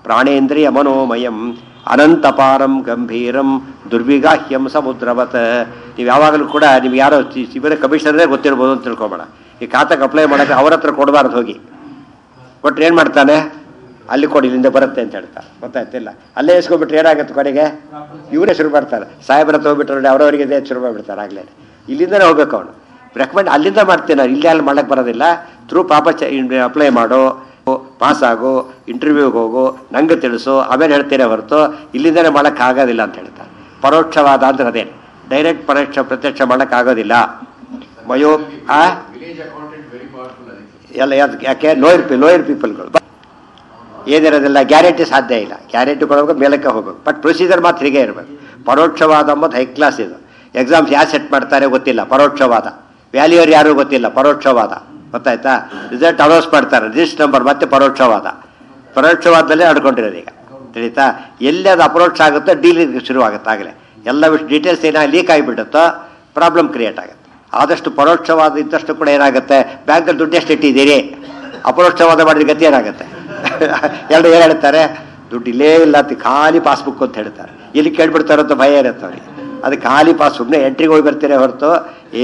ಪ್ರಾಣೇಂದ್ರಿಯ ಮನೋಮಯಂ ಅನಂತಪಾರಂ ಗಂಭೀರಂ ದುರ್ವಿಗಾಹ್ಯಂ ಸಮುದ್ರವತ್ ನೀವು ಯಾವಾಗಲೂ ಕೂಡ ನಿಮ್ಗೆ ಯಾರೋ ಶಿಬಿರ ಕಮಿಷನರೇ ಗೊತ್ತಿರ್ಬೋದು ಅಂತ ತಿಳ್ಕೊಬೇಡ ಈ ಖಾತೆಗೆ ಅಪ್ಲೈ ಮಾಡೋಕ್ಕೆ ಅವ್ರ ಹತ್ರ ಕೊಡಬಾರ್ದು ಹೋಗಿ ಕೊಟ್ರೆ ಏನು ಮಾಡ್ತಾನೆ ಅಲ್ಲಿ ಕೊಡಿ ಇಲ್ಲಿಂದ ಬರುತ್ತೆ ಅಂತ ಹೇಳ್ತಾರೆ ಗೊತ್ತಾಯ್ತಿಲ್ಲ ಅಲ್ಲೇ ಎಸ್ಕೊಂಡ್ಬಿಟ್ರೆ ಏನಾಗುತ್ತೆ ಕೊನೆಗೆ ಇವರೇ ಶುರು ಮಾಡ್ತಾರೆ ಸಾಹೇಬ್ರ ಹತ್ರ ಹೋಗ್ಬಿಟ್ರೆ ನೋಡಿ ಅವ್ರವರಿಗೆ ಇದೇ ಶುರು ಮಾಡಿಬಿಡ್ತಾರೆ ಆಗಲೇ ಇಲ್ಲಿಂದನೇ ಹೋಗ್ಬೇಕು ಅವನು ರೆಕಮೆಂಡ್ ಅಲ್ಲಿಂದ ಮಾಡ್ತೀನಿ ನಾನು ಇಲ್ಲೇ ಅಲ್ಲಿ ಮಾಡಕ್ಕೆ ಬರೋದಿಲ್ಲ ಥ್ರೂ ಪಾಪ ಅಪ್ಲೈ ಮಾಡು ಪಾಸ್ ಆಗು ಇಂಟರ್ವ್ಯೂಗೆ ಹೋಗು ನಂಗೆ ತಿಳಿಸು ಆಮೇಲೆ ಹೇಳ್ತೇನೆ ಹೊರತು ಇಲ್ಲಿಂದನೇ ಮಾಡೋಕ್ಕೆ ಆಗೋದಿಲ್ಲ ಅಂತ ಹೇಳ್ತಾರೆ ಪರೋಕ್ಷವಾದ ಅಂದ್ರೆ ಅದೇ ಡೈರೆಕ್ಟ್ ಪರೋಕ್ಷ ಪ್ರತ್ಯಕ್ಷ ಮಾಡೋಕ್ಕೆ ಆಗೋದಿಲ್ಲ ಮಯೋ ಆ ವಿಲೇಜ್ ಅಕೌಂಟೆಂಟ್ ವೆರಿ ಪವರ್ಫುಲ್ ಅದಕ್ಕೆ ಎಲ್ಲ ಯಾವ್ದು ಯಾಕೆ ಲೋಯರ್ ಪಿ ಲೋಯರ್ ಪೀಪಲ್ಗಳು ಏನಿರೋದಿಲ್ಲ ಗ್ಯಾರಂಟಿ ಸಾಧ್ಯ ಇಲ್ಲ ಗ್ಯಾರಂಟಿ ಕೊಡೋಕೆ ಮೇಲಕ್ಕೆ ಹೋಗ್ಬೇಕು ಬಟ್ ಪ್ರೊಸೀಜರ್ ಮಾತ್ರ ಹೀಗೆ ಇರಬೇಕು ಪರೋಕ್ಷವಾದ ಅಂಬದು ಹೈ ಕ್ಲಾಸ್ ಇದು ಎಕ್ಸಾಮ್ಸ್ ಯಾರು ಸೆಟ್ ಮಾಡ್ತಾರೆ ಗೊತ್ತಿಲ್ಲ ಪರೋಕ್ಷವಾದ ವ್ಯಾಲ್ಯೂರ್ ಯಾರು ಗೊತ್ತಿಲ್ಲ ಪರೋಕ್ಷವಾದ ಗೊತ್ತಾಯ್ತಾ ರಿಸಲ್ಟ್ ಅನೌನ್ಸ್ ಮಾಡ್ತಾರೆ ರಿಜಿಸ್ಟ್ ನಂಬರ್ ಮತ್ತೆ ಪರೋಕ್ಷವಾದ ಪರೋಕ್ಷವಾದಲ್ಲೇ ಆಡ್ಕೊಂಡಿರೋದು ಈಗ ತಿಳಿತಾ ಎಲ್ಲಿ ಅದು ಅಪ್ರೋಚ್ ಆಗುತ್ತೋ ಡೀಲ್ ಶುರುವಾಗುತ್ತೆ ಆಗಲೇ ಎಲ್ಲ ವಿಷ ಡೀಟೇಲ್ಸ್ ಏನೋ ಲೀಕ್ ಆಗಿಬಿಡುತ್ತೋ ಪ್ರಾಬ್ಲಮ್ ಕ್ರಿಯೇಟ್ ಆಗುತ್ತೆ ಆದಷ್ಟು ಪರೋಕ್ಷವಾದ ಇದ್ದಷ್ಟು ಕೂಡ ಏನಾಗುತ್ತೆ ಬ್ಯಾಂಕಲ್ಲಿ ದುಡ್ಡು ಎಷ್ಟು ಇಟ್ಟಿದ್ದೀರಿ ಅಪರೋಕ್ಷವಾದ ಮಾಡಿದ ಗತಿ ಏನಾಗುತ್ತೆ ಎರಡು ಏನು ಹೇಳ್ತಾರೆ ದುಡ್ಡು ಇಲ್ಲೇ ಇಲ್ಲ ಅಂತ ಖಾಲಿ ಪಾಸ್ಬುಕ್ ಅಂತ ಹೇಳ್ತಾರೆ ಇಲ್ಲಿ ಕೇಳ್ಬಿಡ್ತಾರೆ ಅಂತ ಭಯ ಇರುತ್ತೆ ಅವ್ರಿಗೆ ಅದು ಖಾಲಿ ಪಾಸ್ ಸುಮ್ಮನೆ ಎಂಟ್ರಿಗೆ ಹೋಗಿ ಬರ್ತೀರಾ ಹೊರತು ಏ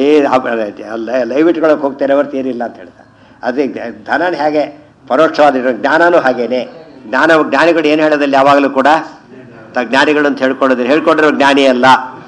ಲೈವ್ ಇಟ್ಕೊಳಕ್ಕೆ ಹೋಗ್ತಾರೆ ಹೊರತು ಏನಿಲ್ಲ ಅಂತ ಹೇಳ್ತಾರೆ ಅದೇ ಧನ ಹೇಗೆ ಪರೋಕ್ಷವಾದ ಇರೋ ಜ್ಞಾನನೂ ಹಾಗೇನೆ ಜ್ಞಾನ ಜ್ಞಾನಿಗಳು ಏನು ಹೇಳೋದಿಲ್ಲ ಯಾವಾಗಲೂ ಕೂಡ ತ ಜ್ಞಾನಿಗಳು ಅಂತ ಹೇಳ್ಕೊಳ್ಳೋದಿಲ್ಲ ಹೇಳ್ಕೊಂಡಿರೋ ಜ್ಞಾನಿ ಅಲ್ಲ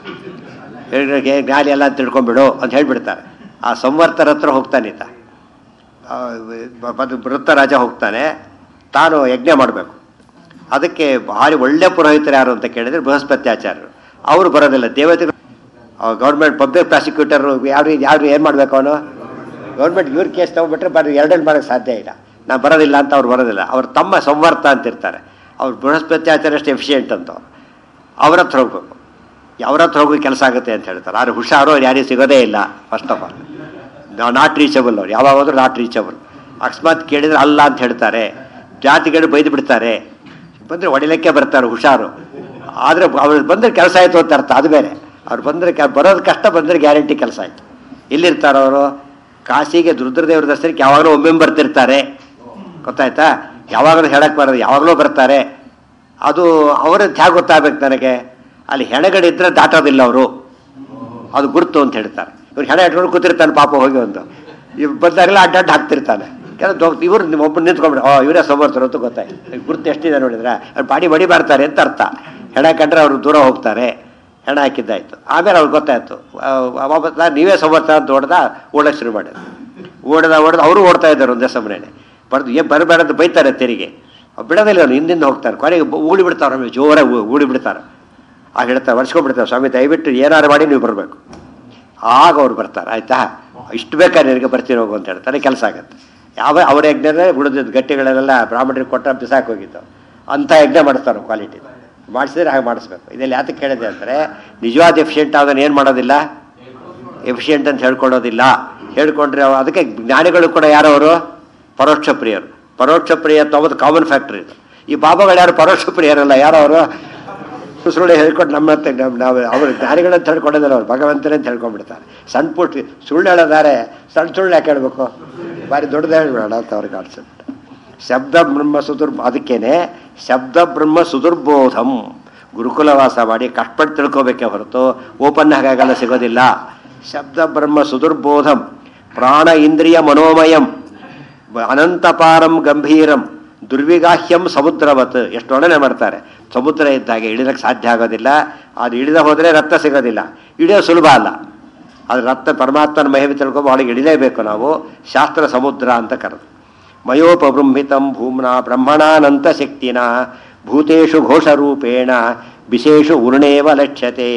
ಹೇಳಿದ್ರೆ ಜ್ಞಾನಿ ಅಲ್ಲ ಅಂತ ತಿಳ್ಕೊಂಬಿಡು ಅಂತ ಹೇಳ್ಬಿಡ್ತಾರೆ ಆ ಸಂವರ್ತರ ಹತ್ರ ಹೋಗ್ತಾನೆ ಈತ ಆ, ಬ- ವೃತ್ತರಾಜ ಹೋಗ್ತಾನೆ ತಾನು ಯಜ್ಞ ಮಾಡಬೇಕು ಅದಕ್ಕೆ ಭಾರಿ ಒಳ್ಳೆ ಪುರೋಹಿತರು ಯಾರು ಅಂತ ಕೇಳಿದ್ರೆ ಬೃಹಸ್ಪತಿ ಆಚಾರ್ಯರು ಅವರು ಬರೋದಿಲ್ಲ ದೇವತೆಗಳು ಗೌರ್ಮೆಂಟ್ ಪಬ್ಲಿಕ್ ಪ್ರಾಸಿಕ್ಯೂಟರ್ ಯಾರು ಯಾರು ಏನು ಮಾಡ್ಬೇಕು ಅವನು ಗೌರ್ಮೆಂಟ್ ಇವ್ರ ಕೇಸ್ ತಗೊಂಡ್ಬಿಟ್ರೆ ಬರೀ ಎರಡಲ್ಲಿ ಮಾಡೋಕ್ಕೆ ಸಾಧ್ಯ ಇಲ್ಲ ನಾ ಬರೋದಿಲ್ಲ ಅಂತ ಅವ್ರು ಬರೋದಿಲ್ಲ ಅವ್ರ ತಮ್ಮ ಸಂವರ್ತ ಅಂತಿರ್ತಾರೆ ಅವ್ರು ಬೃಹಸ್ಪತಿ ಆಚಾರ್ಯ ಅಷ್ಟು ಎಫಿಷಿಯೆಂಟ್ ಅಂತ ಅವ್ರು ಅವ್ರ ಹತ್ರ ಹೋಗ್ಬೇಕು ಅವ್ರ ಹತ್ರ ಹೋಗಿ ಕೆಲಸ ಆಗುತ್ತೆ ಅಂತ ಹೇಳ್ತಾರೆ ಆದ್ರೆ ಹುಷಾರು ಅವ್ರು ಯಾರಿಗೂ ಸಿಗೋದೇ ಇಲ್ಲ ಫಸ್ಟ್ ಆಫ್ ಆಲ್ ನಾವು ನಾಟ್ ರೀಚಬಲ್ ಅವ್ರು ಯಾವಾಗ ಹೋದ್ರು ನಾಟ್ ರೀಚಬಲ್ ಅಕಸ್ಮಾತ್ ಕೇಳಿದ್ರೆ ಅಲ್ಲ ಅಂತ ಹೇಳ್ತಾರೆ ಜಾತಿಗಳು ಬೈದು ಬಿಡ್ತಾರೆ ಬಂದರೆ ಹೊಡಿಲಿಕ್ಕೆ ಬರ್ತಾರೆ ಹುಷಾರು ಆದರೆ ಅವ್ರು ಬಂದರೆ ಕೆಲಸ ಆಯಿತು ಅಂತ ಅರ್ಥ ಅದು ಬೇರೆ ಅವ್ರು ಬಂದರೆ ಕೆ ಬರೋದು ಕಷ್ಟ ಬಂದರೆ ಗ್ಯಾರಂಟಿ ಕೆಲಸ ಆಯಿತು ಎಲ್ಲಿರ್ತಾರೆ ಅವರು ಕಾಶಿಗೆ ರುದ್ರದೇವ್ರ ದರ್ಶನಕ್ಕೆ ಯಾವಾಗಲೂ ಒಮ್ಮೆ ಬರ್ತಿರ್ತಾರೆ ಗೊತ್ತಾಯ್ತಾ ಯಾವಾಗಲೂ ಹೇಳಕ್ಕೆ ಬರೋದು ಯಾವಾಗಲೂ ಬರ್ತಾರೆ ಅದು ಅವರ ಹೇಗೆ ಗೊತ್ತಾಗಬೇಕು ನನಗೆ ಅಲ್ಲಿ ಹೆಣಗಳಿದ್ರೆ ದಾಟೋದಿಲ್ಲ ಅವರು ಅದು ಗುರುತು ಅಂತ ಹೇಳ್ತಾರೆ ಇವ್ರು ಹೆಣ ಇಟ್ಕೊಂಡು ಕೂತಿರ್ತಾನೆ ಪಾಪ ಹೋಗಿ ಒಂದು ಇವ್ ಬಂದಾಗೆಲ್ಲ ಅಡ್ಡಾಡ್ ಹಾಕ್ತಿರ್ತಾನೆ ಕೆಲವು ಇವ್ರು ಒಬ್ಬರು ನಿಂತ್ಕೊಂಡ್ಬಿಡು ಓ ಇವರೇ ಸಮರ್ಥರು ಅಂತ ಗೊತ್ತಾಯ್ತು ಗುರುತು ಎಷ್ಟಿದೆ ನೋಡಿದ್ರೆ ಅವ್ರು ಬಾಡಿ ಬಡಿ ಮಾಡ್ತಾರೆ ಅಂತ ಅರ್ಥ ಹೆಣ ಕಂಡ್ರೆ ಅವರು ದೂರ ಹೋಗ್ತಾರೆ ಹೆಣ ಹಾಕಿದ್ದಾಯ್ತು ಆಮೇಲೆ ಅವ್ರಿಗೆ ಗೊತ್ತಾಯ್ತು ಆ, ವಾಪಸ್ ನಾನು ನೀವೇ ಸಮರ್ಥ ಅಂತ ಹೊಡೆದ ಓಡಕ್ಕೆ ಶುರು ಮಾಡಿದ್ರು ಓಡ್ದ ಓಡ್ದ ಅವರು ಓಡ್ತಾ ಇದ್ದಾರೆ ಒಂದೇ ಸಮನೇನೆ ಬರ್ದು ಏನು ಬರಬೇಡ ಅಂತ ಬೈತಾರೆ ತೆರಿಗೆ ಅವ್ರು ಬಿಡೋದಿಲ್ಲ ಅವ್ರು ಹಿಂದಿಂದ ಹೋಗ್ತಾರೆ ಕೊನೆಗೆ ಬ- ಊಳಿ ಬಿಡ್ತಾರೆ ಆಮೇಲೆ ಜೋರಾಗಿ ಊ- ಊಳಿ ಬಿಡ್ತಾರೆ ಆಗ ಹೇಳ್ತಾರೆ ವರ್ಷಕೊಂಡ್ಬಿಡ್ತಾರೆ ಸ್ವಾಮಿ ದಯವಿಟ್ಟು ಏನಾರು ಮಾಡಿ ನೀವು ಬರಬೇಕು ಆಗ ಅವ್ರು ಬರ್ತಾರೆ ಆಯ್ತಾ ಇಷ್ಟು ಬೇಕಾದ್ರೆ ನಿನಗೆ ಬರ್ತೀನಿ ಹೋಗು ಅಂತ ಹೇಳ್ತಾರೆ ಕೆಲಸ ಆಗುತ್ತೆ ಯಾವ ಅವ್ರ ಯಜ್ಞನೇ ಉಳಿದಿದ್ದು ಗಟ್ಟಿಗಳೆಲ್ಲ ಬ್ರಾಹ್ಮಣರಿಗೆ ಕೊಟ್ಟ ಬಿಸಾಕ್ ಹೋಗಿದ್ದು ಅಂಥ ಯಜ್ಞ ಮಾಡಿಸ್ತಾರೆ ಕ್ವಾಲಿಟಿ ಮಾಡಿಸಿದ್ರೆ ಹಾಗೆ ಮಾಡಿಸ್ಬೇಕು ಇದೆಲ್ಲ ಯಾತಕ್ಕೆ ಹೇಳಿದೆ ಅಂದರೆ ನಿಜವಾದ ಎಫಿಷಿಯೆಂಟ್ ಆದನ್ನು ಏನು ಮಾಡೋದಿಲ್ಲ ಎಫಿಷಿಯೆಂಟ್ ಅಂತ ಹೇಳ್ಕೊಳ್ಳೋದಿಲ್ಲ ಹೇಳ್ಕೊಂಡ್ರೆ ಅವ- ಅದಕ್ಕೆ ಜ್ಞಾನಿಗಳು ಕೂಡ ಯಾರವರು ಪರೋಕ್ಷ ಪ್ರಿಯರು ಪರೋಕ್ಷ ಪ್ರಿಯ ತೊಗೊದು ಕಾಮನ್ ಫ್ಯಾಕ್ಟ್ರಿ ಇದು ಈ ಬಾಬಾಗಳು ಯಾರು ಪರೋಕ್ಷ ಪ್ರಿಯರಲ್ಲ ಯಾರು ಅವರು ಸುಳ್ಳು ಹೇಳ್ಕೊಂಡು ನಮ್ಮ ಹತ್ರ ನಮ್- ನಾವು ಅವರು ಜ್ಞಾನಿಗಳಂತ ಹೇಳ್ಕೊಳ್ಳೋದಿಲ್ಲ ಅವ್ರು ಭಗವಂತನೇ ಅಂತ ಹೇಳ್ಕೊಂಡ್ಬಿಡ್ತಾರೆ ಸಣ್ಣ ಪುಟ್ಟ ಸುಳ್ಳು ಹೇಳೋದಾರೆ ಸಣ್ಣ ಸುಳ್ಳು ಯಾಕೆ ಹೇಳ್ಬೇಕು ಭಾರಿ ದೊಡ್ಡದೇ ಹೇಳ್ಬೇಡ ಅಂತ ಅವ್ರಿಗೆ ಕಾನ್ಸೆಪ್ಟ್ ಶಬ್ದ ಬ್ರಹ್ಮ ಸುದುರ್ ಅದಕ್ಕೇನೆ ಶಬ್ದ ಬ್ರಹ್ಮ ಸುದುರ್ಬೋಧಂ ಗುರುಕುಲವಾಸ ಮಾಡಿ ಕಷ್ಟಪಟ್ಟು ತಿಳ್ಕೋಬೇಕೇ ಹೊರತು ಓಪನ್ ಹಾಗಾಗಲ್ಲ ಸಿಗೋದಿಲ್ಲ ಶಬ್ದ ಬ್ರಹ್ಮ ಸುದುರ್ಬೋಧಂ ಪ್ರಾಣ ಇಂದ್ರಿಯ ಮನೋಮಯಂ ಬ- ಅನಂತಪಾರಂ ಗಂಭೀರಂ ದುರ್ವಿಗಾಹ್ಯಂ ಸಮುದ್ರವತ್ ಎಷ್ಟು ವರ್ಣನೆ ಮಾಡ್ತಾರೆ ಸಮುದ್ರ ಇದ್ದ ಹಾಗೆ ಇಳಿದಕ್ಕೆ ಸಾಧ್ಯ ಆಗೋದಿಲ್ಲ ಅದು ಇಳಿದ ಹೋದರೆ ರಕ್ತ ಸಿಗೋದಿಲ್ಲ ಇಳಿಯೋ ಸುಲಭ ಅಲ್ಲ ಅದು ರಕ್ತ ಪರಮಾತ್ಮನ ಮಹಿಮೆ ತಿಳ್ಕೊಂಡು ಒಳಗೆ ಇಳಿಲೇಬೇಕು ನಾವು ಶಾಸ್ತ್ರ ಸಮುದ್ರ ಅಂತ ಕರೆದು ಮಯೋಪಬೃಂಹಿತಂ ಭೂಮ್ನಾ ಬ್ರಹ್ಮಣಾನಂತ ಶಕ್ತಿನ ಭೂತೇಷು ಘೋಷರೂಪೇಣ ವಿಶೇಷು ಉರ್ಣೇವ ಲಕ್ಷ್ಯತೆ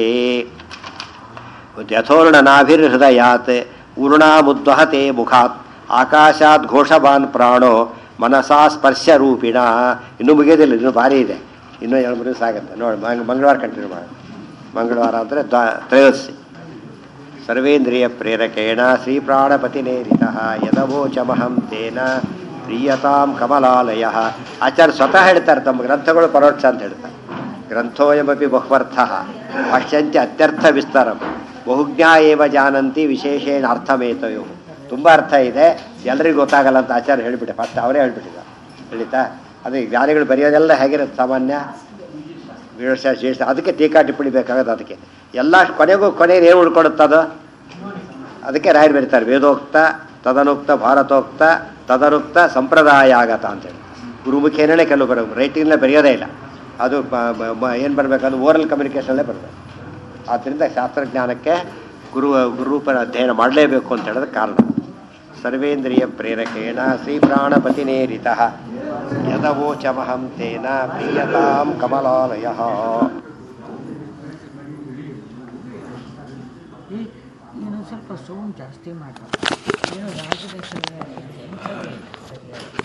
ಯಥೋರ್ಣನಾಭಿರ್ಹೃದಯಾತ್ ಉರ್ಣಾಮುದ್ವಹತೆ ಮುಖಾತ್ ಆಕಾಶಾತ್ ಘೋಷವಾನ್ ಪ್ರಾಣೋ ಮನಸಾ ಸ್ಪರ್ಶ ರೂಪಿಣ ಇನ್ನೂ ಮುಗಿಯೋದಿಲ್ಲ ಇನ್ನೂ ಭಾರಿ ಇದೆ ಇನ್ನೂ ಎರಡು ಮೂರು ದಿವಸ ಆಗುತ್ತೆ ನೋಡಿ ಮಂಗ್- ಮಂಗಳವಾರ ಕಂಟಿನ್ಯೂ ಮಾಡಿ ಮಂಗಳವಾರ ಅಂದರೆ ದ್ವಾ ತ್ರಯೋದಶಿ ಸರ್ವೇಂದ್ರಿಯ ಪ್ರೇರಕೇಣ ಶ್ರೀ ಪ್ರಾಣಪತಿನೇರಿತ ಯದವೋಚಮಹಂ ತೇನ ಪ್ರೀಯತಾಂ ಕಮಲಾಲಯ ಆಚಾರ್ಯ ಸ್ವತಃ ಹೇಳ್ತಾರೆ ತಮ್ಮ ಗ್ರಂಥಗಳು ಪರೋಕ್ಷ ಅಂತ ಹೇಳ್ತಾರೆ ಗ್ರಂಥೋಯಮಪಿ ಬಹುವರ್ಥ ಭಾಷ್ಯಂಚ ಅತ್ಯರ್ಥ ವಿಸ್ತಾರಂ ಬಹುಜ್ಞಾ ಏವ ಜಾನಂತಿ ವಿಶೇಷೇಣ ಅರ್ಥಮೇತಯೋ ತುಂಬ ಅರ್ಥ ಇದೆ ಎಲ್ರಿಗೂ ಗೊತ್ತಾಗಲ್ಲ ಅಂತ ಆಚಾರ್ಯ ಹೇಳಿಬಿಟ್ಟೆ ಫಸ್ಟ್ ಅವರೇ ಹೇಳ್ಬಿಟ್ಟಿದ್ದಾರೆ ಹೇಳಿತಾ ಅದೇ ಜ್ಞಾನಿಗಳು ಬರೆಯೋದೆಲ್ಲ ಹೇಗಿರುತ್ತೆ ಸಾಮಾನ್ಯ ವಿವರ್ಸ ಶ್ರೇಷ್ಠ ಅದಕ್ಕೆ ಟೀಕಾ ಟಿಪ್ಪಣಿ ಬೇಕಾಗತ್ತೆ ಅದಕ್ಕೆ ಎಲ್ಲ ಕೊನೆಗೂ ಕೊನೆಗೆ ಏನು ಉಳ್ಕೊಡುತ್ತದು ಅದಕ್ಕೆ ರಾಯರು ಬರೀತಾರೆ ವೇದೋಕ್ತ ತದನುಕ್ತ ಭಾರತೋಕ್ತ ತದನುಕ್ತ ಸಂಪ್ರದಾಯ ಆಗತ ಅಂತೇಳಿ ಗುರುಮುಖೇನೇ ಕೆಲವು ಬರೋ ರೈಟಿಂಗ್ಲೇ ಬರೆಯೋದೇ ಇಲ್ಲ ಅದು ಏನು ಬರಬೇಕಂದ್ರೆ ಓರಲ್ ಕಮ್ಯುನಿಕೇಷನ್ಲೇ ಬರಬೇಕು ಆದ್ದರಿಂದ ಶಾಸ್ತ್ರಜ್ಞಾನಕ್ಕೆ ಗುರು ಗುರುರೂಪನ ಅಧ್ಯಯನ ಮಾಡಲೇಬೇಕು ಅಂತ ಹೇಳೋದು ಕಾರಣ ಸರ್ವೇಂದ್ರಿಯ ಪ್ರೇರಕೇಣ ಶ್ರೀ ಪ್ರಾಣಪತಿನೇರಿತ ಯದವೋಚಮಹಂ ತೇನ ಪ್ರಿಯತಾಂ ಕಮಲಾಲಯ ಈ ಏನೋ ಸ್ವಲ್ಪ ಸೌಂಡ್ ಜಾಸ್ತಿ ಮಾಡ್ತಾರೆ ಏನೋ ರಾಜಲಕ್ಷ್ಮಿ